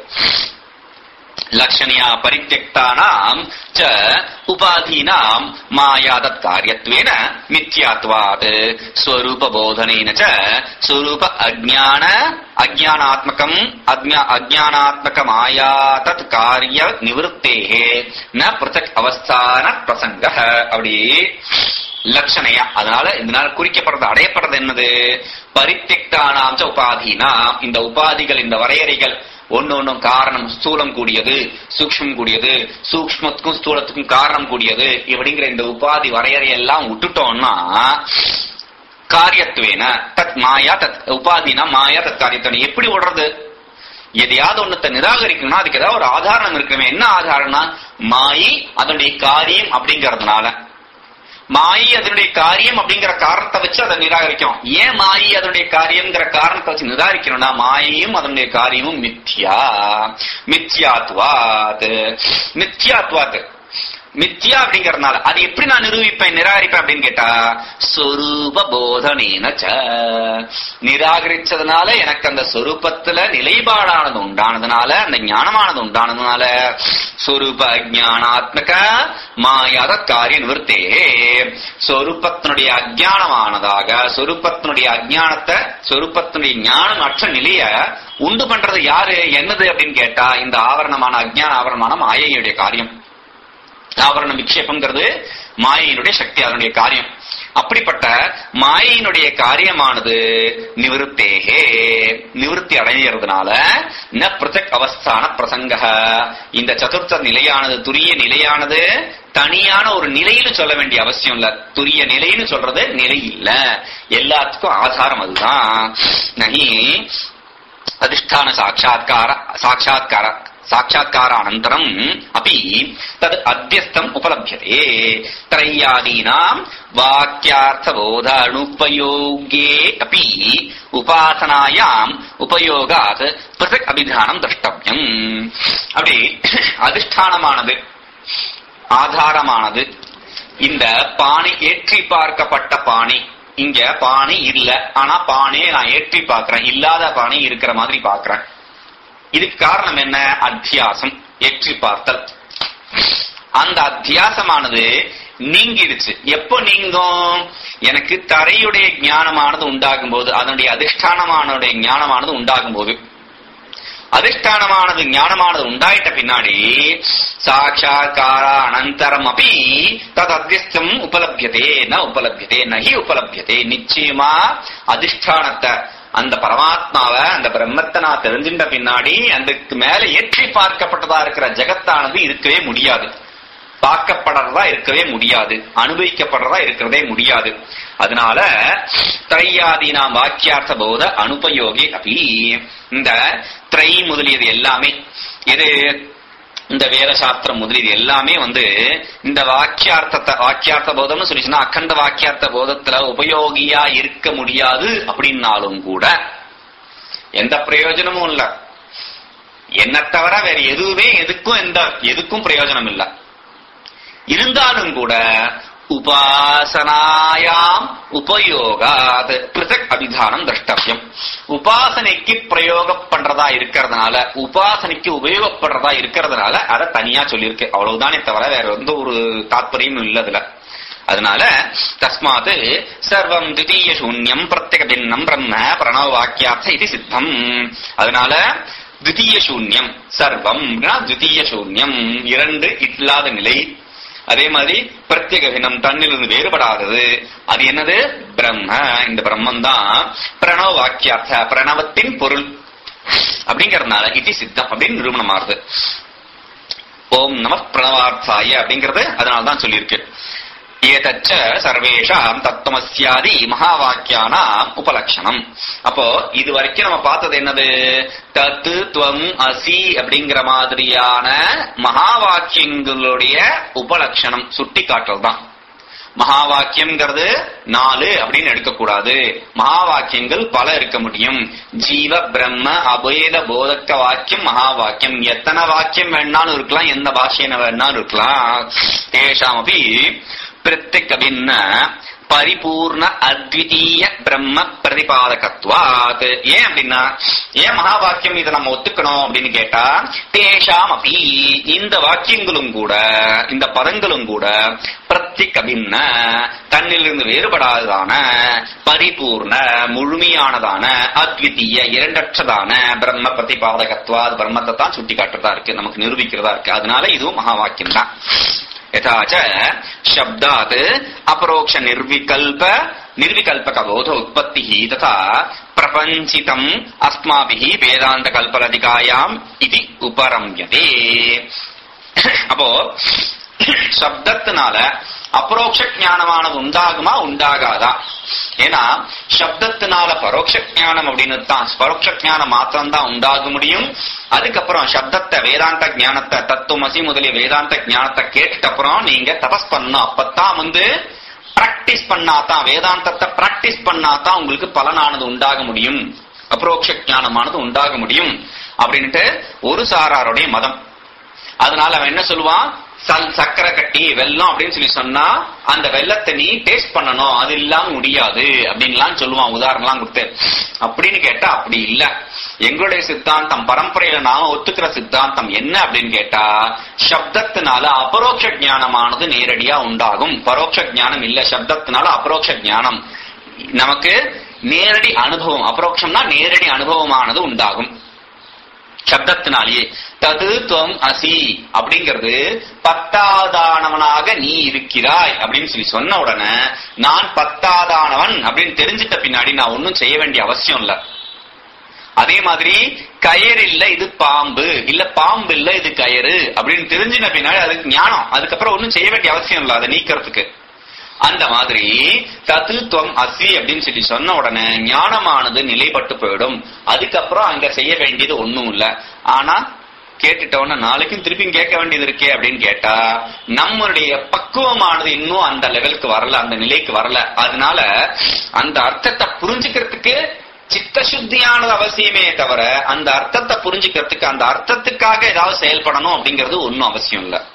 லட்சணியா பரித்தியக்தானாம் ச உபாதீனாம் மாயாதத் காரியத்வேன மித்யாத்வாத் ஸ்வரூப போதனேன ச ஸ்வரூப அஜ்ஞான அஜ்ஞானாத்மகம் அஜ்ஞா- அஜ்ஞானாத்மக மாயா தத் காரிய நிவృత్తேஹே ந பிரதக் அவஸ்தான பிரசங்க அப்படி லட்சணையா அதனால இதனால குறிக்கப்படுறது அடையப்படுறது என்னது பரித்தியக்தானாம் ச உபாதீனாம் இந்த உபாதிகள் இந்த வரையறைகள் ஒன்னு ஒன்னும் காரணம் ஸ்தூலம் கூடியது சூக்ஷ்மம் கூடியது சூக்ஷ்மத்துக்கும் ஸ்தூலத்துக்கும் காரணம் கூடியது இப்படிங்கிற இந்த உபாதி வரையறை எல்லாம் விட்டுட்டோம்னா காரியத்துவேன தத் மாயா தத் உபாதினா மாயா தத் காரியத்துவம் எப்படி விடுறது எதையாவது ஒண்ணத்தை நிராகரிக்கணும்னா அதுக்கு ஏதாவது ஒரு ஆதாரம் இருக்கணுமே என்ன ஆதாரம்னா மாயை அதனுடைய காரியம் அப்படிங்கறதுனால மாயை அதனுடைய காரியம் அப்படிங்கிற காரணத்தை வச்சு அதை நிராகரிக்கும் ஏன் மாயை அதனுடைய காரியம்ங்கிற காரணத்தை வச்சு நிராகரிக்கணும்னா மாயையும் அதனுடைய காரியமும் மித்யா மித்யாத்வாத் மித்யாத்வாத் மித்யா அப்படிங்கறதுனால அது எப்படி நான் நிரூபிப்பேன் நிராகரிப்பேன் அப்படின்னு கேட்டா சொரூப போதனேன ச நிராகரிச்சதுனால எனக்கு அந்த சொரூபத்துல நிலைப்பாடானது உண்டானதுனால அந்த ஞானமானது உண்டானதுனால சொரூப அஜானாத்மக மாயாத காரிய நிவர்த்தே சொரூபத்தினுடைய அஜானமானதாக சொரூபத்தினுடைய அஜானத்தை சொரூபத்தினுடைய ஞானம் அற்ற நிலைய உண்டு பண்றது யாரு என்னது அப்படின்னு கேட்டா இந்த ஆவரணமான அஜ்ஞான ஆவரணமான மாயையுடைய காரியம் ஆவரண விக்ஷேபம்ங்கிறது மாயையினுடைய சக்தி அதனுடைய காரியம் அப்படிப்பட்ட மாயையினுடைய காரியமானது நிவிருத்தேகே நிவிருத்தி அடைகிறதுனால ந பிரதக் அவஸ்தான பிரசங்க இந்த சதுர்த்த நிலையானது துரிய நிலையானது தனியான ஒரு நிலைன்னு சொல்ல வேண்டிய அவசியம் இல்ல துரிய நிலைன்னு சொல்றது நிலை இல்ல எல்லாத்துக்கும் ஆதாரம் அதுதான் நகி அதிஷ்டான சாட்சா்கார சாட்சா்கார சாட்சா்காரானந்தரம் அப்படி தது அத்தியஸ்தம் உபலபியதே त्रय्यादीनाम् वाक्यार्थबोध अणुपयोगे अपि उपासनायाम् उपयोगात् पृथक् அபிதானம் द्रष्टव्यम् அப்படி அதிஷ்டானமானது ஆதாரமானது இந்த பாணி ஏற்றி பார்க்கப்பட்ட பாணி இங்க பாணி இல்ல ஆனா பானையை நான் ஏற்றி பார்க்கிறேன் இல்லாத பாணி இருக்கிற மாதிரி பார்க்கிறேன் இதுக்கு காரணம் என்ன அத்தியாசம் ஏற்றி பார்த்தல் அந்த அத்தியாசமானது நீங்கிடுச்சு எப்போ நீங்கும் எனக்கு தரையுடைய ஞானமானது உண்டாகும் போது அதனுடைய அதிஷ்டானமானுடைய ஞானமானது உண்டாகும் போது அதிஷ்டானமானது ஞானமானது உண்டாயிட்ட பின்னாடி சாட்சா்கார அனந்தரம் அப்படி தத் அத்தியஸ்தம் உபலபியதே ந உபலபியதே நகி உபலபியதே நிச்சயமா அதிஷ்டானத்தை அந்த பரமாத்மாவை அந்த பிரம்மத்தை நான் தெரிஞ்சின்ற பின்னாடி அதுக்கு மேல ஏற்றி பார்க்கப்பட்டதா இருக்கிற ஜெகத்தானது இருக்கவே முடியாது பார்க்கப்படுறதா இருக்கவே முடியாது அனுபவிக்கப்படுறதா இருக்கிறதே முடியாது அதனால திரையாதீனாம் வாக்கியார்த்த போத அனுபயோகி அப்படி இந்த திரை முதலியது எல்லாமே இது இந்த வேத சாஸ்திரம் முதலியது எல்லாமே வந்து இந்த வாக்கியார்த்தத்தை வாக்கியார்த்த போதம்னு சொல்லிச்சுன்னா அக்கண்ட வாக்கியார்த்த போதத்துல உபயோகியா இருக்க முடியாது அப்படின்னாலும் கூட எந்த பிரயோஜனமும் இல்ல என்ன தவிர வேற எதுவுமே எதுக்கும் எந்த எதுக்கும் பிரயோஜனம் இல்ல இருந்தாலும் கூட உபாசனாயாம் உபயோகாத் பிருதக் அபிதானம் திரஷ்டவியம் உபாசனைக்கு பிரயோகம் பண்றதா இருக்கிறதுனால உபாசனைக்கு உபயோகப்படுறதா இருக்கிறதுனால அதை தனியா சொல்லியிருக்கு அவ்வளவுதானே தவிர வேற எந்த ஒரு தாத்பரியமும் இல்ல அதுல அதனால தஸ்மாத் சர்வம் திதீய சூன்யம் பிரத்யேக பின்னம் பிரம்ம பிரணவ வாக்கியார்த்த இது சித்தம் அதனால திதீய சூன்யம் சர்வம் திதீய சூன்யம் இரண்டு இல்லாத நிலை அதே மாதிரி பிரத்யேக பின்னம் தன்னிலிருந்து வேறுபடாதது அது என்னது பிரம்ம இந்த பிரம்மன் தான் பிரணவ வாக்கியார்த்த பிரணவத்தின் பொருள் அப்படிங்கறதுனால இது சித்தம் அப்படின்னு நிரூபணம் ஆறுது ஓம் நம பிரணவார்த்தாய அப்படிங்கிறது அதனால தான் சொல்லியிருக்கு ஏதச்ச சர்வேஷாம் தத்துவமஸ்யாதி மகாவாக்கியானாம் உபலட்சணம் அப்போ இது வரைக்கும் நம்ம பார்த்தது என்னது தத்து துவம் அசி அப்படிங்கிற மாதிரியான மகா வாக்கியங்களுடைய உபலட்சணம் சுட்டி காட்டுறது தான் மகா வாக்கியம்ங்கிறது நாலு அப்படின்னு எடுக்கக்கூடாது மகா வாக்கியங்கள் பல இருக்க முடியும் ஜீவ பிரம்ம அபேத போதக்க வாக்கியம் மகா வாக்கியம் எத்தனை வாக்கியம் வேணாலும் இருக்கலாம் எந்த பாஷையின வேணாலும் இருக்கலாம் தேஷாம் அப்படி பிரத்யக் பின்ன பரிபூர்ண அத்விதீய பிரம்ம பிரதிபாதகத்வாத் ஏன் அப்படின்னா ஏன் மகா வாக்கியம் இதை நம்ம ஒத்துக்கணும் அப்படின்னு கேட்டா தேஷாம் அப்படி இந்த வாக்கியங்களும் கூட இந்த பதங்களும் கூட பிரத்யக் பின்ன தன்னிலிருந்து வேறுபடாததான பரிபூர்ண முழுமையானதான அத்விதீய இரண்டற்றதான பிரம்ம பிரதிபாதகத்வாத் பிரம்மத்தை தான் சுட்டி காட்டுறதா இருக்கு நமக்கு நிரூபிக்கிறதா இருக்கு அதனால இதுவும் மகா வாக்கியம் தான் यथा च शब्दात् अपरोक्ष निर्विकल्प निर्विकल्पक बोध उत्पत्तिः तथा प्रपञ्चितम् अस्माभिः वेदान्तकल्पलतिकायाम् इति उपरम्यते அப்போ சப்தத்தினால அபரோக்ஷ ஞானமானது உண்டாகுமா உண்டாகாதா ஏன்னா சப்தத்தினால பரோட்ச ஞானம் அப்படின்னு தான் பரோட்ச ஞானம் மாத்திரம் தான் உண்டாக முடியும் அதுக்கப்புறம் சப்தத்தை வேதாந்த ஞானத்தை தத்துவமசி முதலிய வேதாந்த ஞானத்தை கேட்டுட்ட அப்புறம் நீங்க தபஸ் பண்ணணும் அப்பத்தான் வந்து பிராக்டிஸ் பண்ணாதான் வேதாந்தத்தை பிராக்டிஸ் பண்ணாதான் உங்களுக்கு பலனானது உண்டாக முடியும் அபரோக்ஷ ஞானமானது உண்டாக முடியும் அப்படின்ட்டு ஒரு சாராருடைய மதம் அதனால அவன் என்ன சொல்லுவான் சல் சக்கரை கட்டி வெல்லம் அப்படின்னு சொல்லி சொன்னா அந்த வெள்ளத்தை நீ டேஸ்ட் பண்ணணும் அது இல்லாம முடியாது அப்படின்லாம் சொல்லுவான் உதாரணம்லாம் கொடுத்து அப்படின்னு கேட்டா அப்படி இல்ல எங்களுடைய சித்தாந்தம் பரம்பரையில நாம ஒத்துக்கிற சித்தாந்தம் என்ன அப்படின்னு கேட்டா சப்தத்தினால அபரோக்ஷ ஞானமானது நேரடியா உண்டாகும் பரோட்ச ஞானம் இல்ல சப்தத்தினால அபரோக்ஷ ஞானம் நமக்கு நேரடி அனுபவம் அபரோக்ஷம்னா நேரடி அனுபவமானது உண்டாகும் சப்தத்தினாலேயே தது துவம் அசி அப்படிங்கிறது பத்தாதானவனாக நீ இருக்கிறாய் அப்படின்னு சொல்லி சொன்ன உடனே நான் பத்தாதானவன் அப்படின்னு தெரிஞ்சிட்ட பின்னாடி நான் ஒன்னும் செய்ய வேண்டிய அவசியம் இல்ல அதே மாதிரி கயிறு இல்ல இது பாம்பு இல்ல பாம்பு இல்ல இது கயிறு அப்படின்னு தெரிஞ்சின பின்னாடி அதுக்கு ஞானம் அதுக்கப்புறம் ஒன்னும் செய்ய வேண்டிய அவசியம் இல்ல அதை நீக்கிறதுக்கு அந்த மாதிரி தத்துவம் அசி அப்படின்னு சொல்லி சொன்ன உடனே ஞானமானது நிலைப்பட்டு போயிடும் அதுக்கப்புறம் அங்க செய்ய வேண்டியது ஒண்ணும் இல்ல ஆனா கேட்டுட்டவன நாளைக்கும் திருப்பியும் கேட்க வேண்டியது இருக்கே அப்படின்னு கேட்டா நம்மளுடைய பக்குவமானது இன்னும் அந்த லெவலுக்கு வரல அந்த நிலைக்கு வரல அதனால அந்த அர்த்தத்தை புரிஞ்சுக்கிறதுக்கு சித்த சுத்தியானது அவசியமே தவிர அந்த அர்த்தத்தை புரிஞ்சுக்கிறதுக்கு அந்த அர்த்தத்துக்காக ஏதாவது செயல்படணும் அப்படிங்கிறது ஒன்னும் அவசியம் இல்லை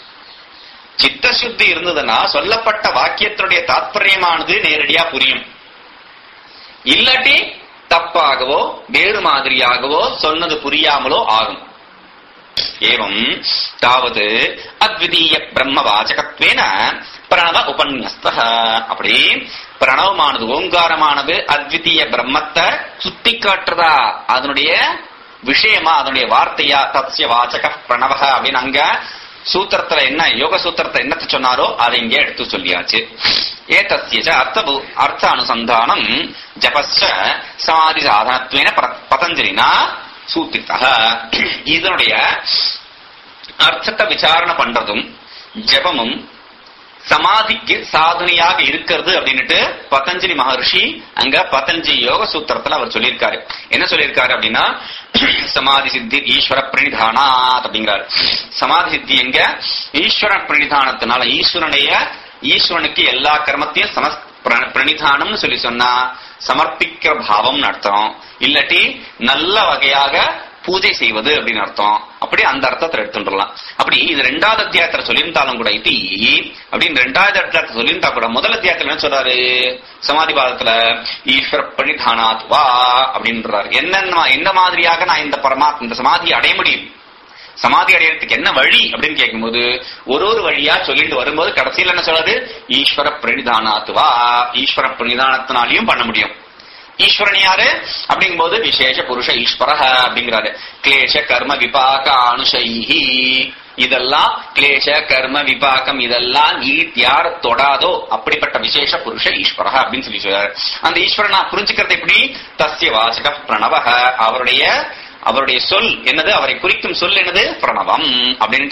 சித்த சுத்தி இருந்ததுன்னா சொல்லப்பட்ட வாக்கியத்தினுடைய தாற்பயமானது நேரடியா புரியும் இல்லாட்டி தப்பாகவோ வேறு மாதிரியாகவோ சொன்னது புரியாமலோ ஆகும் ஏவம் தாவது அத்விதீய பிரம்ம வாச்சகத்வேன பிரணவ உபன்யஸ்த அப்படி பிரணவமானது ஓங்காரமானது அத்விதீய பிரம்மத்தை சுட்டி காட்டுறதா அதனுடைய விஷயமா அதனுடைய வார்த்தையா தத்ய வாச்சக பிரணவ அப்படின்னு அங்க சூத்திரத்துல என்ன யோக சூத்திரத்தை என்னத்தை சொன்னாரோ அதை இங்கே எடுத்து சொல்லியாச்சு ஏதஸ்ய அர்த்த அர்த்த அனுசந்தானம் ஜபஸ்ச சமாதி சாதனத்வேன பதஞ்சலினா சூத்தித்தக இதனுடைய அர்த்தத்தை விசாரணை பண்றதும் ஜபமும் சமாதிக்கு சாதனையாக இருக்கிறது அப்படின்னுட்டு பதஞ்சலி மகர்ஷி அங்க பதஞ்சலி யோக சூத்திரத்துல அவர் சொல்லியிருக்காரு என்ன சொல்லியிருக்காரு அப்படின்னா சமாதி சித்தி ஈஸ்வர பிரணிதானாத் அப்படிங்கிறாரு சமாதி சித்தி எங்க ஈஸ்வர பிரணிதானத்தினால ஈஸ்வரனுடைய ஈஸ்வரனுக்கு எல்லா கர்மத்தையும் சம பிரணிதானம்னு சொல்லி சொன்னா சமர்ப்பிக்கிற பாவம்னு அர்த்தம் இல்லாட்டி நல்ல வகையாக பூஜை செய்வது அப்படின்னு அர்த்தம் அப்படி அந்த அர்த்தத்துல எடுத்துடலாம் அப்படி இது ரெண்டாவது அத்தியாயத்துல சொல்லியிருந்தாலும் கூட இது அப்படின்னு ரெண்டாவது அத்தியாயத்தை சொல்லியிருந்தா கூட முதல் அத்தியாயத்துல என்ன சொல்றாரு சமாதி பாதத்துல ஈஸ்வர பணிதானாத் வா அப்படின்றாரு என்ன எந்த மாதிரியாக நான் இந்த பரமாத்மா இந்த சமாதியை அடைய முடியும் சமாதி அடையறதுக்கு என்ன வழி அப்படின்னு கேட்கும்போது ஒரு ஒரு வழியா சொல்லிட்டு வரும்போது கடைசியில் என்ன சொல்றது ஈஸ்வர பிரணிதானாத் வா ஈஸ்வர பிரணிதானத்தினாலையும் பண்ண முடியும் ஈஸ்வரன் யாரு அப்படிங்கும்போது விசேஷ புருஷ ஈஸ்வர அப்படிங்கிறாரு கிளேஷ கர்ம விபாக அனுஷைஹி இதெல்லாம் கிளேஷ கர்ம விபாகம் இதெல்லாம் யார் தொடாதோ அப்படிப்பட்ட விசேஷ புருஷ ஈஸ்வர அப்படின்னு சொல்லி சொல்றாரு அந்த ஈஸ்வரனா புரிஞ்சுக்கிறது எப்படி தஸ்ய வாசக பிரணவ அவருடைய அவருடைய சொல் என்னது அவரை குறிக்கும் சொல் என்னது பிரணவம் அப்படின்ட்டு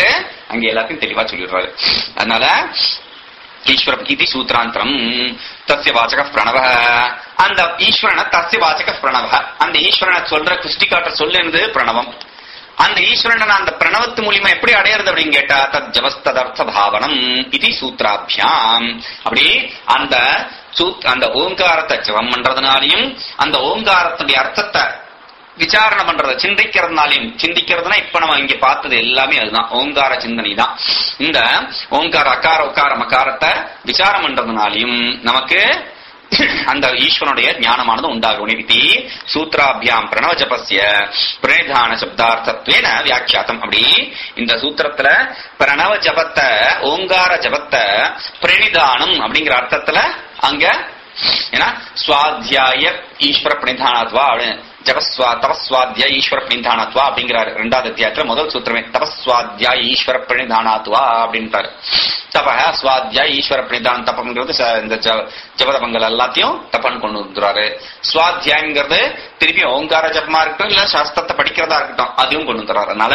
அங்க எல்லாத்தையும் தெளிவா சொல்லிடுறாரு அதனால ஈஸ்வர இது சூத்ராந்தரம் தஸ்ய வாச்சக பிரணவ அந்த ஈஸ்வரனை தஸ்ய வாச்சக பிரணவ அந்த ஈஸ்வரனை சொல்ற கிருஷ்டிகாட்ட சொல்லுறது பிரணவம் அந்த ஈஸ்வரனை அந்த பிரணவத்து மூலியமா எப்படி அடையிறது அப்படின்னு கேட்டா தத் ஜபஸ்ததர்த்த பாவனம் இது சூத்ராபியாம் அப்படி அந்த சூத் அந்த ஓங்காரத்தை ஜபம் பண்றதுனாலையும் அந்த ஓங்காரத்துடைய அர்த்தத்தை விசாரணை பண்றத சிந்திக்கிறதுனாலையும் சிந்திக்கிறதுனா இப்ப நம்ம இங்க பார்த்தது எல்லாமே அதுதான் ஓங்கார சிந்தனை தான் இந்த ஓங்கார அகார உக்கார மகாரத்தை விசாரம் பண்றதுனாலையும் நமக்கு அந்த ஈஸ்வரனுடைய ஞானமானது உண்டாகும் நிறுத்தி சூத்ராபியாம் பிரணவ ஜபஸ்ய பிரணிதான சப்தார்த்தத்வேன வியாக்கியாத்தம் அப்படி இந்த சூத்திரத்துல பிரணவ ஜபத்தை ஓங்கார ஜபத்தை பிரணிதானம் அப்படிங்கிற அர்த்தத்துல அங்க ஏன்னா சுவாத்தியாய ஈஸ்வர பிரணிதானத்வா அப்படின்னு ஜபஸ்வா தபஸ்வாத்தியா ஈஸ்வர பிரணிதானத்வா அப்படிங்கிறாரு ரெண்டாவது அத்தியாயத்துல முதல் சூத்திரமே தபஸ்வாத்தியா ஈஸ்வர பிரணிதானாத்வா அப்படின்ட்டாரு தப சுவாத்தியா ஈஸ்வர பிரணிதான் தப்பம்ங்கிறது ச- இந்த ஜ- ஜபதபங்கள் எல்லாத்தையும் தப்பன்னு கொண்டு வந்துறாரு சுவாத்தியாயங்கிறது திருப்பி ஓங்கார ஜபமா இருக்கட்டும் இல்ல சாஸ்திரத்தை படிக்கிறதா இருக்கட்டும் அதுவும் கொண்டு வந்துறாரு அதனால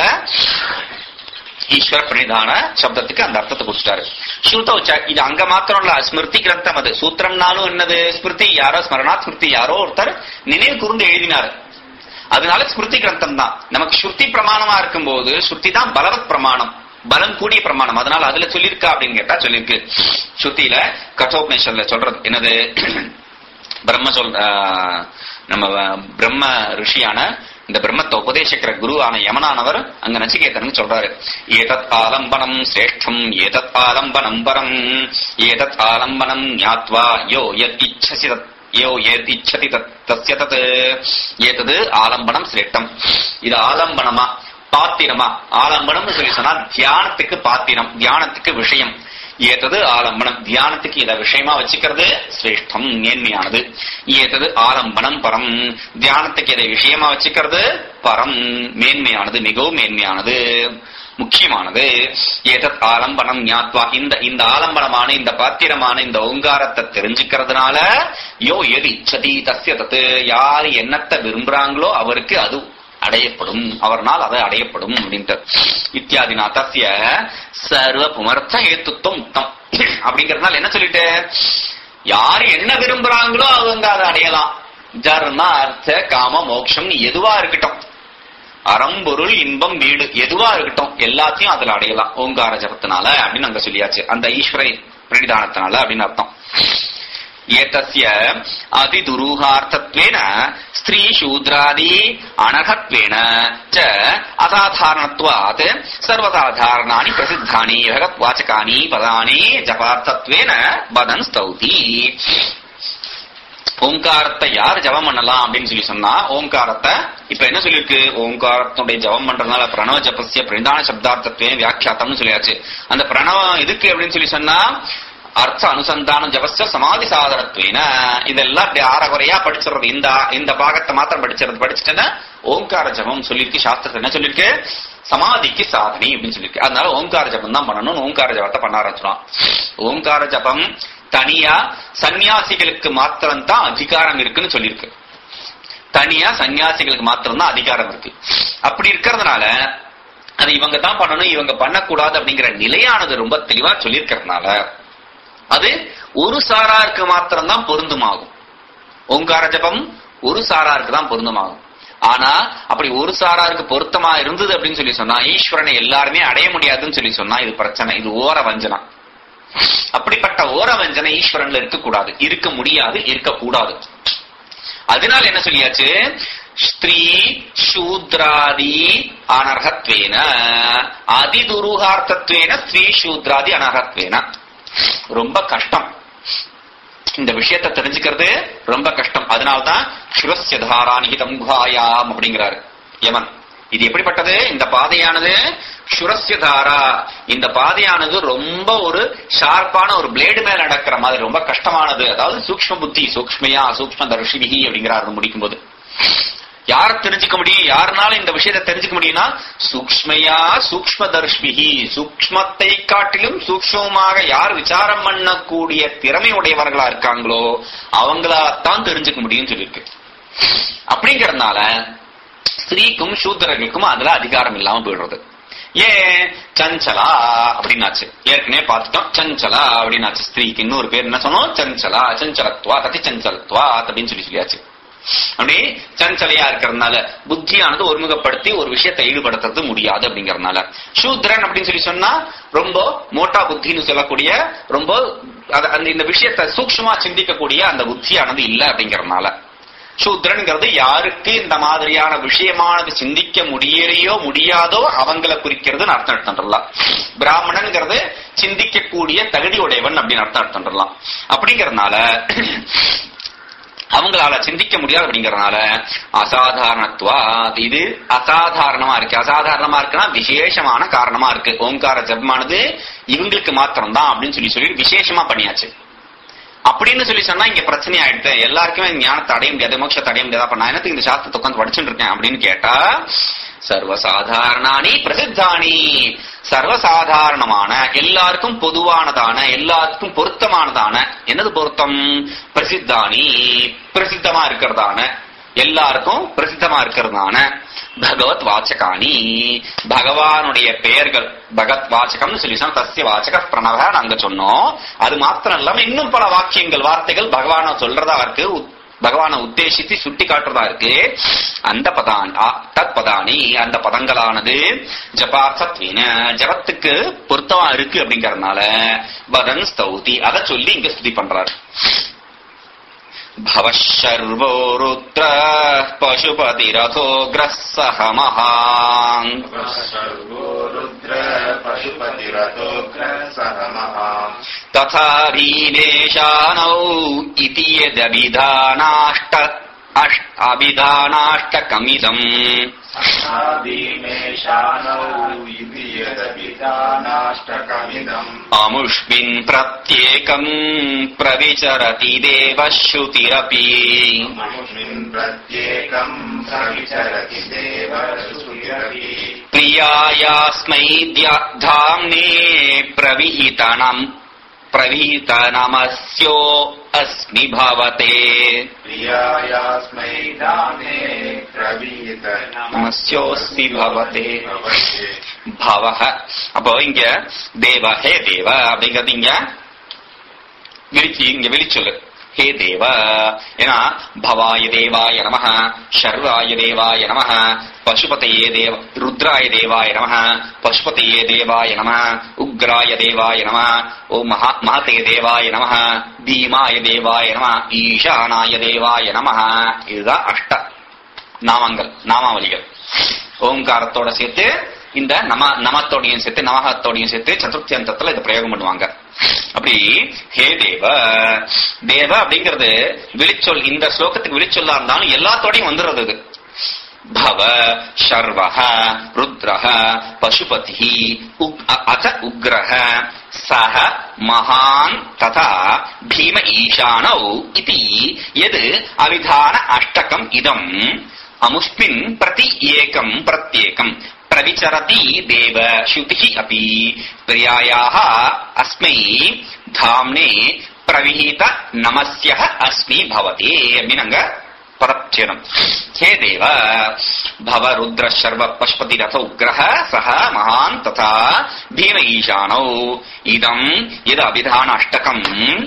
ஈஸ்வர பிரணிதான சப்தத்துக்கு அந்த அர்த்தத்தை கொடுத்துட்டாரு ஸ்ருதௌ ச இது அங்க மாத்திரம் இல்ல ஸ்மிருதி கிரந்தம் அது சூத்திரம்னாலும் என்னது ஸ்மிருதி யாரோ ஸ்மரணாத் ஸ்மிருதி யாரோ ஒருத்தர் நினைவு கூர்ந்து எழுதினாரு அதனால ஸ்மிருதி கிரந்தம் தான் நமக்கு ஸ்ருதி பிரமாணமா இருக்கும்போது ஸ்ருதி தான் பலவத் பிரமாணம் பலம் கூடிய பிரமாணம் அதனால அதுல சொல்லியிருக்கா அப்படின்னு கேட்டா சொல்லியிருக்கு ஸ்ருதியில கட்டோபனிஷன்ல சொல்றது என்னது பிரம்ம சொல் ஆஹ், நம்ம அஹ், பிரம்ம ரிஷியான இந்த பிரம்மத்தை உபதேசிக்கிற குருவான யமனானவர் அங்க நச்சிகேதனுக்கு சொல்றாரு ஏதத் ஆலம்பனம் சிரேஷ்டம் ஏதத் ஆலம்பனம் பரம் ஏதத் ஆலம்பனம் ஞாத்வா யோ யத் இச்சசி தத் யோ யத் இச்சதி தத் தஸ்ய தத் ஏதது ஆலம்பனம் சிரேஷ்டம் இது ஆலம்பனமா பாத்திரமா ஆலம்பனம்னு சொல்லி சொன்னா தியானத்துக்கு பாத்திரம் தியானத்துக்கு விஷயம் ஏத்தது ஆலம்பனம் தியானத்துக்கு இத விஷயமா வச்சுக்கிறது சிரேஷ்டம் மேன்மையானது ஏத்தது ஆலம்பனம் பரம் தியானத்துக்கு இதை விஷயமா வச்சுக்கிறது பரம் மேன்மையானது மிகவும் மேன்மையானது முக்கியமானது ஏதத் ஆலம்பனம் ஞாத்வா இந்த இந்த ஆலம்பனமான இந்த பாத்திரமான இந்த ஓங்காரத்தை தெரிஞ்சுக்கிறதுனால யோ எது இச்சதி தஸ்ய தத்து யார் என்னத்தை விரும்புறாங்களோ அவருக்கு அது அடையப்படும் அவர்னால் அது அடையப்படும் அப்படின்ட்டு இத்தியாதினா தஸ்ய சர்வ புமர்த்த ஹேத்துவம் உத்தம் அப்படிங்கறதுனால என்ன சொல்லிட்டு யார் என்ன விரும்புறாங்களோ அவங்க அதை அடையலாம் தர்ம அர்த்த காம மோட்சம் எதுவா இருக்கட்டும் அறம்பொருள் இன்பம் வீடு எதுவா இருக்கட்டும் எல்லாத்தையும் அதுல அடையலாம் ஓங்கார ஜபத்தினால அப்படின்னு அங்க சொல்லியாச்சு அந்த ஈஸ்வர பிரணிதானத்தினால அப்படின்னு அர்த்தம் ஏதஸ்ய அதிதுரூகார்த்தத்வேன ஸ்திரீ சூத்ராதி அனகத்வேன ச அசாதாரணத்வாத் சர்வசாதாரணானி பிரசித்தானி பகவத்வாச்சகானி பதானி ஜபார்த்தத்வேன பதன் ஸ்தௌதி ஓங்காரத்தை யார் ஜபம் பண்ணலாம் அப்படின்னு சொல்லி சொன்னா ஓங்காரத்தை இப்ப என்ன சொல்லிருக்கு ஓங்காரத்துடைய ஜபம் பண்றதுனால பிரணவ ஜபசிய பிரதான சப்தார்த்தத்துவே வியாக்கியாத்தம்னு சொல்லியாச்சு அந்த பிரணவம் எதுக்கு அப்படின்னு சொல்லி சொன்னா அர்த்த அனுசந்தானம் ஜபஸ்ய சமாதி சாதனத்துவேன இதெல்லாம் அப்படி ஆறகுறையா படிச்சிடுறது இந்த இந்த பாகத்தை மாத்திரம் படிச்சிருது படிச்சுட்டேன்னா ஓங்கார ஜபம் சொல்லியிருக்கு சாஸ்திரத்துல என்ன சொல்லியிருக்கு சமாதிக்கு சாதனை அப்படின்னு சொல்லியிருக்கு அதனால ஓங்கார ஜபம் தான் பண்ணணும்னு ஓங்கார ஜபத்தை பண்ண ஆரம்பிச்சிடும் ஓங்கார ஜபம் தனியா சன்னியாசிகளுக்கு மாத்திரம் தான் அதிகாரம் இருக்குன்னு சொல்லியிருக்கு தனியா சன்னியாசிகளுக்கு மாத்திரம் தான் அதிகாரம் இருக்கு அப்படி இருக்கிறதுனால அது இவங்க தான் பண்ணணும் இவங்க பண்ணக்கூடாது அப்படிங்கிற நிலையானது ரொம்ப தெளிவா சொல்லியிருக்கிறதுனால அது ஒரு சாராருக்கு மாத்திரம் தான் பொருந்துமாகும் ஓங்கார ஜபம் ஒரு சாராருக்கு தான் பொருந்தமாகும் ஆனா அப்படி ஒரு சாராருக்கு பொருத்தமா இருந்தது அப்படின்னு சொல்லி சொன்னா ஈஸ்வரனை எல்லாருமே அடைய முடியாதுன்னு சொல்லி சொன்னா இது பிரச்சனை இது ஓர வஞ்சனம் அப்படிப்பட்ட ஓர வஞ்சனை ஈஸ்வரன்ல இருக்கக்கூடாது இருக்க முடியாது இருக்கக்கூடாது அதனால என்ன சொல்லியாச்சு ஸ்திரீ சூத்ராதி அனர்ஹத்வேன அதிதுருகார்த்தத்வேன ஸ்திரீ சூத்ராதி அனர்ஹத்வேன ரொம்ப கஷ்டம் இந்த விஷயத்தை தெரிஞ்சுக்கிறது ரொம்ப கஷ்டம் அதனால்தான் சுரஸ்ய தாரா நிகிதம் குஹாயாம் அப்படிங்கிறாரு யமன் இது எப்படிப்பட்டது இந்த பாதையானது சுரஸ்ய தாரா இந்த பாதையானது ரொம்ப ஒரு ஷார்ப்பான ஒரு பிளேடு மேல நடக்கிற மாதிரி ரொம்ப கஷ்டமானது அதாவது சூக்ஷ்ம புத்தி சூக்ஷ்மையா சூக்ஷ்ம தர்ஷினிகி அப்படிங்கிறாரு முடிக்கும் போது யார் தெரிஞ்சுக்க முடியும் யாருனால இந்த விஷயத்தை தெரிஞ்சுக்க முடியும்னா சூக்ஷ்மையா சூக்ஷ்ம தர்ஷ்மிகி சூக்ஷ்மத்தை காட்டிலும் சூக்ஷ்மமாக யார் விசாரம் பண்ணக்கூடிய திறமை உடையவர்களா இருக்காங்களோ அவங்களாத்தான் தெரிஞ்சுக்க முடியும்னு சொல்லியிருக்கு அப்படிங்கறதுனால ஸ்திரீக்கும் சூத்திரர்களுக்கும் அதுல அதிகாரம் இல்லாம போயிடுறது ஏன் சஞ்சலா அப்படின்னாச்சு ஏற்கனவே பார்த்துட்டோம் சஞ்சலா அப்படின்னாச்சு ஸ்திரீக்கு இன்னொரு பேர் என்ன சொன்னோம் சஞ்சலா சஞ்சலத்வா தத்தி சஞ்சலத்வா அப்படின்னு சொல்லி சொல்லியாச்சு அப்படி சஞ்சலையா இருக்கிறதுனால புத்தியானது ஒருமுகப்படுத்தி ஒரு விஷயத்தை ஈடுபடுத்துறது முடியாது அப்படிங்கறதுனால சூத்ரன் அப்படின்னு சொல்லி சொன்னா ரொம்ப மோட்டா புத்தின்னு சொல்லக்கூடிய ரொம்ப அத- அந்த இந்த விஷயத்தை சூக்ஷ்மமா சிந்திக்கக்கூடிய அந்த புத்தியானது இல்ல அப்படிங்கறதுனால சூத்ரன்ங்கிறது யாருக்கு இந்த மாதிரியான விஷயமானது சிந்திக்க முடியலையோ முடியாதோ அவங்கள குறிக்கிறதுன்னு அர்த்தம் எடுத்துடலாம் பிராமணன்ங்கிறது சிந்திக்கக்கூடிய தகுதி உடையவன் அப்படின்னு அர்த்தம் எடுத்துடலாம் அப்படிங்கறதுனால அவங்களால சிந்திக்க முடியாது அப்படிங்கறதுனால அசாதாரணத்துவா இது அசாதாரணமா இருக்கு அசாதாரணமா இருக்குன்னா விசேஷமான காரணமா இருக்கு ஓங்கார ஜபமானது இவங்களுக்கு மாத்திரம்தான் அப்படின்னு சொல்லி சொல்லி விசேஷமா பண்ணியாச்சு அப்படின்னு சொல்லி சொன்னா இங்க பிரச்சனை ஆயிடுது எல்லாருக்குமே இந்த ஞானத்தை அடைய முடியாது மோட்சத்தை அடைய முடியாது அப்ப நான் என்னத்துக்கு இந்த சாஸ்திரத்தை உட்காந்து படிச்சுட்டு இருக்கேன் அப்படின்னு கேட்டா சர்வசாதாரணானி பிரசித்தானி சர்வசாதாரணமான எல்லாருக்கும் பொதுவானதான எல்லாருக்கும் பொருத்தமானதான என்னது பொருத்தம் பிரசித்தானி பிரசித்தமா இருக்கிறதான எல்லாருக்கும் பிரசித்தமா இருக்கிறதான பகவத் வாச்சகானி பகவானுடைய பெயர்கள் பகவத் வாச்சகம்னு சொல்லி சொன்னா தஸ்ய வாச்சக பிரணவ நாங்க சொன்னோம் அது மாத்திரம் இல்லாம இன்னும் பல வாக்கியங்கள் வார்த்தைகள் பகவான சொல்றதா இருக்கு உத்- பகவானை உத்தேசித்து சுட்டி காட்டுறதா இருக்கு அந்த பதான் அ- தத் பதானி அந்த பதங்களானது ஜபார்த்தத்வீன ஜபத்துக்கு பொருத்தமா இருக்கு அப்படிங்கறதுனால வதன் ஸ்தௌதி அதை சொல்லி இங்க ஸ்துதி பண்றாரு भवशर्वो रुद्र पशुपतिरथोऽग्रः सह महान् सर्वो रुद्र पशुपतिरथोग्र सह महान् तथा भीमेशानौ इति यदभिधानाष्ट अष्- अभिधानाष्टकमिदम् भीमेशानौ इति यदभिधानाष्टकमिदम् अमुष्मिन् प्रत्येकम् प्रविचरति देवश्रुतिरपि ममुष्मिन् प्रत्येकम् प्रविचरति देव श्रुतिरपि प्रियायास्मै द्या- धाम्ने प्रविहितनम् प्रविहितनमस्यो अस्मि भवते प्रियायास्मै दाने प्रवीत நமஸ்யோஸ்மி பவதே भवते பவஹ அப்போ இங்க தேவ ஹே தேவ அப்படிங்கிறது இங்க விழிச்சு இங்க விழிச்சொல்லு ஹே தேவ ஏன்னா பவாய தேவாய நம ஷர்வாய தேவாய நம பசுபதையே தேவ ருத்ராய தேவாய நம பசுபதையே தேவாய நம உக்ராய தேவாய நம ஓ மகா மகதே தேவாய நம தீமாய தேவாய நம ஈசானாய தேவாய நம இதுதான் அஷ்ட நாமங்கள் நாமாவலிகள் ஓங்காரத்தோட சேர்த்து இந்த நம நமத்தோடையும் சேர்த்து நமகத்தோடையும் சேர்த்து சதுர்த்தியந்தத்துல இதை பிரயோகம் பண்ணுவாங்க அப்படி ஹே தேவ தேவ அப்படிங்கிறது விழிச்சொல் இந்த ஸ்லோகத்துக்கு விழிச்சொல்லா இருந்தாலும் எல்லாத்தோடையும் வந்துடுறது இது भव शर्वः रुद्रः पशुपतिः उग्- अ- अथ उग्रः सः महान् तथा भीम ईशानौ इति यद् अविधान अष्टकम् इदम् अमुष्मिन् प्रति एकम् प्रत्येकम् प्रविचरति देव श्रुतिः अपि प्रियायाः अस्मै धाम्ने प्रविहित नमस्यः अस्मि भवते अभिनङ्ग பரச்சேனம் ஹே தேவ பவ ருத்ர சர்வ பஷ்பதி ரத உக்ரஹ சஹ மகான் ததா பீம ஈசானௌ இதம் இது அபிதான அஷ்டகம்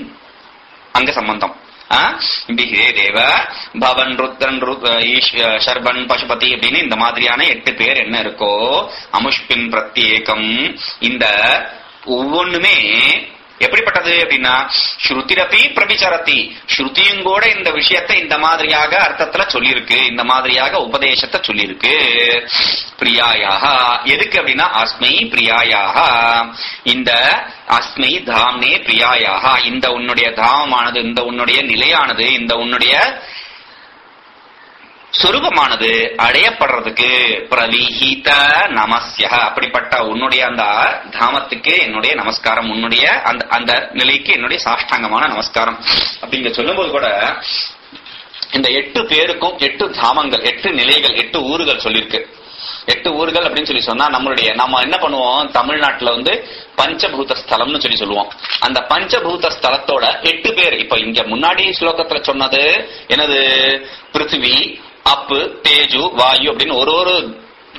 அங்க சம்பந்தம் ஆ? இப்படி ஹே தேவ பவன் ருத்ரன் ருத்- ஈஷ் சர்வன் பசுபதி அப்படின்னு இந்த மாதிரியான எட்டு பேர் என்ன இருக்கோ அமுஷ்பின் பிரத்யேகம் இந்த ஒவ்வொன்றுமே எப்படிப்பட்டது அப்படின்னா ஸ்ருதிரபி பிரபிச்சரதி ஸ்ருதியும் கூட இந்த விஷயத்தை இந்த மாதிரியாக அர்த்தத்துல சொல்லியிருக்கு இந்த மாதிரியாக உபதேசத்தை சொல்லியிருக்கு பிரியாயாக எதுக்கு அப்படின்னா அஸ்மை பிரியாயாக இந்த அஸ்மை தாம்னே பிரியாயாக இந்த உன்னுடைய தாமமானது இந்த உன்னுடைய நிலையானது இந்த உன்னுடைய சொரூபமானது அடையப்படுறதுக்கு பிரவிஹித நமஸ்ய அப்படிப்பட்ட உன்னுடைய அந்த தாமத்துக்கு என்னுடைய நமஸ்காரம் உன்னுடைய அந்த அந்த நிலைக்கு என்னுடைய சாஷ்டாங்கமான நமஸ்காரம் அப்படிங்க சொல்லும்போது கூட இந்த எட்டு பேருக்கும் எட்டு தாமங்கள் எட்டு நிலைகள் எட்டு ஊர்கள் சொல்லியிருக்கு எட்டு ஊர்கள் அப்படின்னு சொல்லி சொன்னா நம்மளுடைய நம்ம என்ன பண்ணுவோம் தமிழ்நாட்டுல வந்து பஞ்சபூத ஸ்தலம்னு சொல்லி சொல்லுவோம் அந்த பஞ்சபூத ஸ்தலத்தோட எட்டு பேர் இப்ப இங்க முன்னாடி ஸ்லோகத்துல சொன்னது என்னது பிருத்திவி அப்பு தேஜு வாயு அப்படின்னு ஒரு ஒரு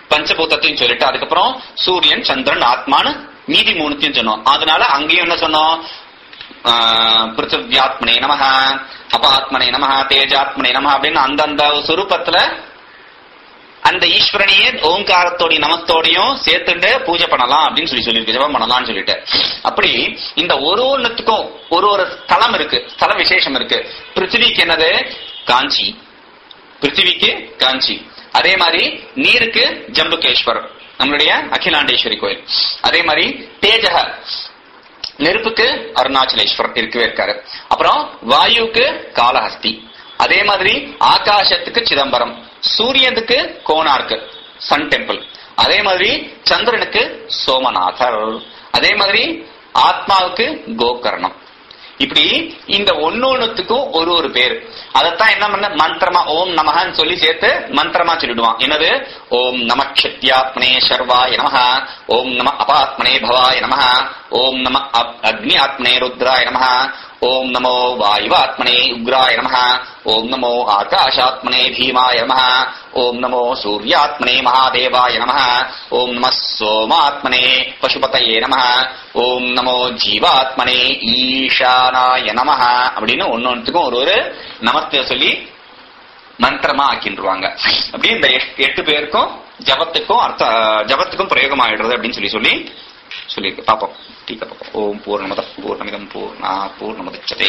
பஞ்சபூதத்தையும் சொல்லிட்டு அதுக்கப்புறம் சூரியன் சந்திரன் ஆத்மான்னு மீதி மூணுத்தையும் சொன்னோம் அதனால அங்கேயும் என்ன சொன்னோம் ஆஹ், பிருத்திவியாத்மனே நமஹ அபாத்மனே நமஹ தேஜாத்மனே நமஹ அப்படின்னு அந்தந்த சுரூபத்துல அந்த ஈஸ்வரனையே ஓங்காரத்தோடையும் நமத்தோடையும் சேர்த்துட்டு பூஜை பண்ணலாம் அப்படின்னு சொல்லி சொல்லியிருக்கு ஜெபம் பண்ணலாம்னு சொல்லிட்டு அப்படி இந்த ஒரு ஒண்ணுத்துக்கும் ஒரு ஒரு ஸ்தலம் இருக்கு ஸ்தல விசேஷம் இருக்கு பிருத்திவிக்கு என்னது காஞ்சி பிருத்திவிக்கு காஞ்சி அதே மாதிரி நீருக்கு ஜம்புகேஸ்வர் நம்மளுடைய அகிலாண்டேஸ்வரி கோயில் அதே மாதிரி தேஜக நெருப்புக்கு அருணாச்சலேஸ்வரர் இருக்கவே இருக்காரு அப்புறம் வாயுவுக்கு காளஹஸ்தி அதே மாதிரி ஆகாசத்துக்கு சிதம்பரம் சூரியனுக்கு கோனார்க்கு சன் டெம்பிள் அதே மாதிரி சந்திரனுக்கு சோமநாதர் அதே மாதிரி ஆத்மாவுக்கு கோகர்ணம் இப்படி இந்த ஒன்னொன்னுத்துக்கும் ஒரு ஒரு பேர் அதத்தான் என்ன பண்ண மந்திரமா ஓம் நமஹன்னு சொல்லி சேர்த்து மந்திரமா சொல்லிடுவான் என்னது ஓம் நம க்ஷத்யாத்மனே சர்வாய நமஹ ஓம் நம அபாத்மனே பவாய நமஹ ஓம் நம அப்- அக்னி ஆத்மனே ருத்ராய நமஹ ஓம் நமோ வாயுவாத்மனே உக்ராய நமஹ ஓம் நமோ ஆகாஷாத்மனே பீமாய நமஹ ஓம் நமோ சூர்யாத்மனே மகாதேவாய நமஹ ஓம் நம சோமாத்மனே பசுபதயே நமஹ ஓம் நமோ ஜீவாத்மனே ஈஷானாய நமஹ அப்படின்னு ஒன்னொன்றுக்கும் ஒரு ஒரு நமஸ்தே சொல்லி மந்திரமா ஆக்கின்றுவாங்க அப்படி இந்த எட்- எட்டு பேருக்கும் ஜபத்துக்கும் அர்த்த ஜபத்துக்கும் பிரயோகமாயிடுறது அப்படின்னு சொல்லி சொல்லி சொல்லியிருக்கு பாப்போம் டீக்க பாப்போம் ஓம் பூர்ணமத பூர்ணமிதம் பூர்ணா பூர்ணமுதச்சதே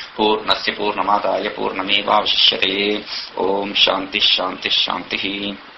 பூர்ணஸ்ய பூர்ணமாதாய பூர்ணமேவாவசிஷ்யதே ஓம் சாந்தி சாந்தி சாந்தி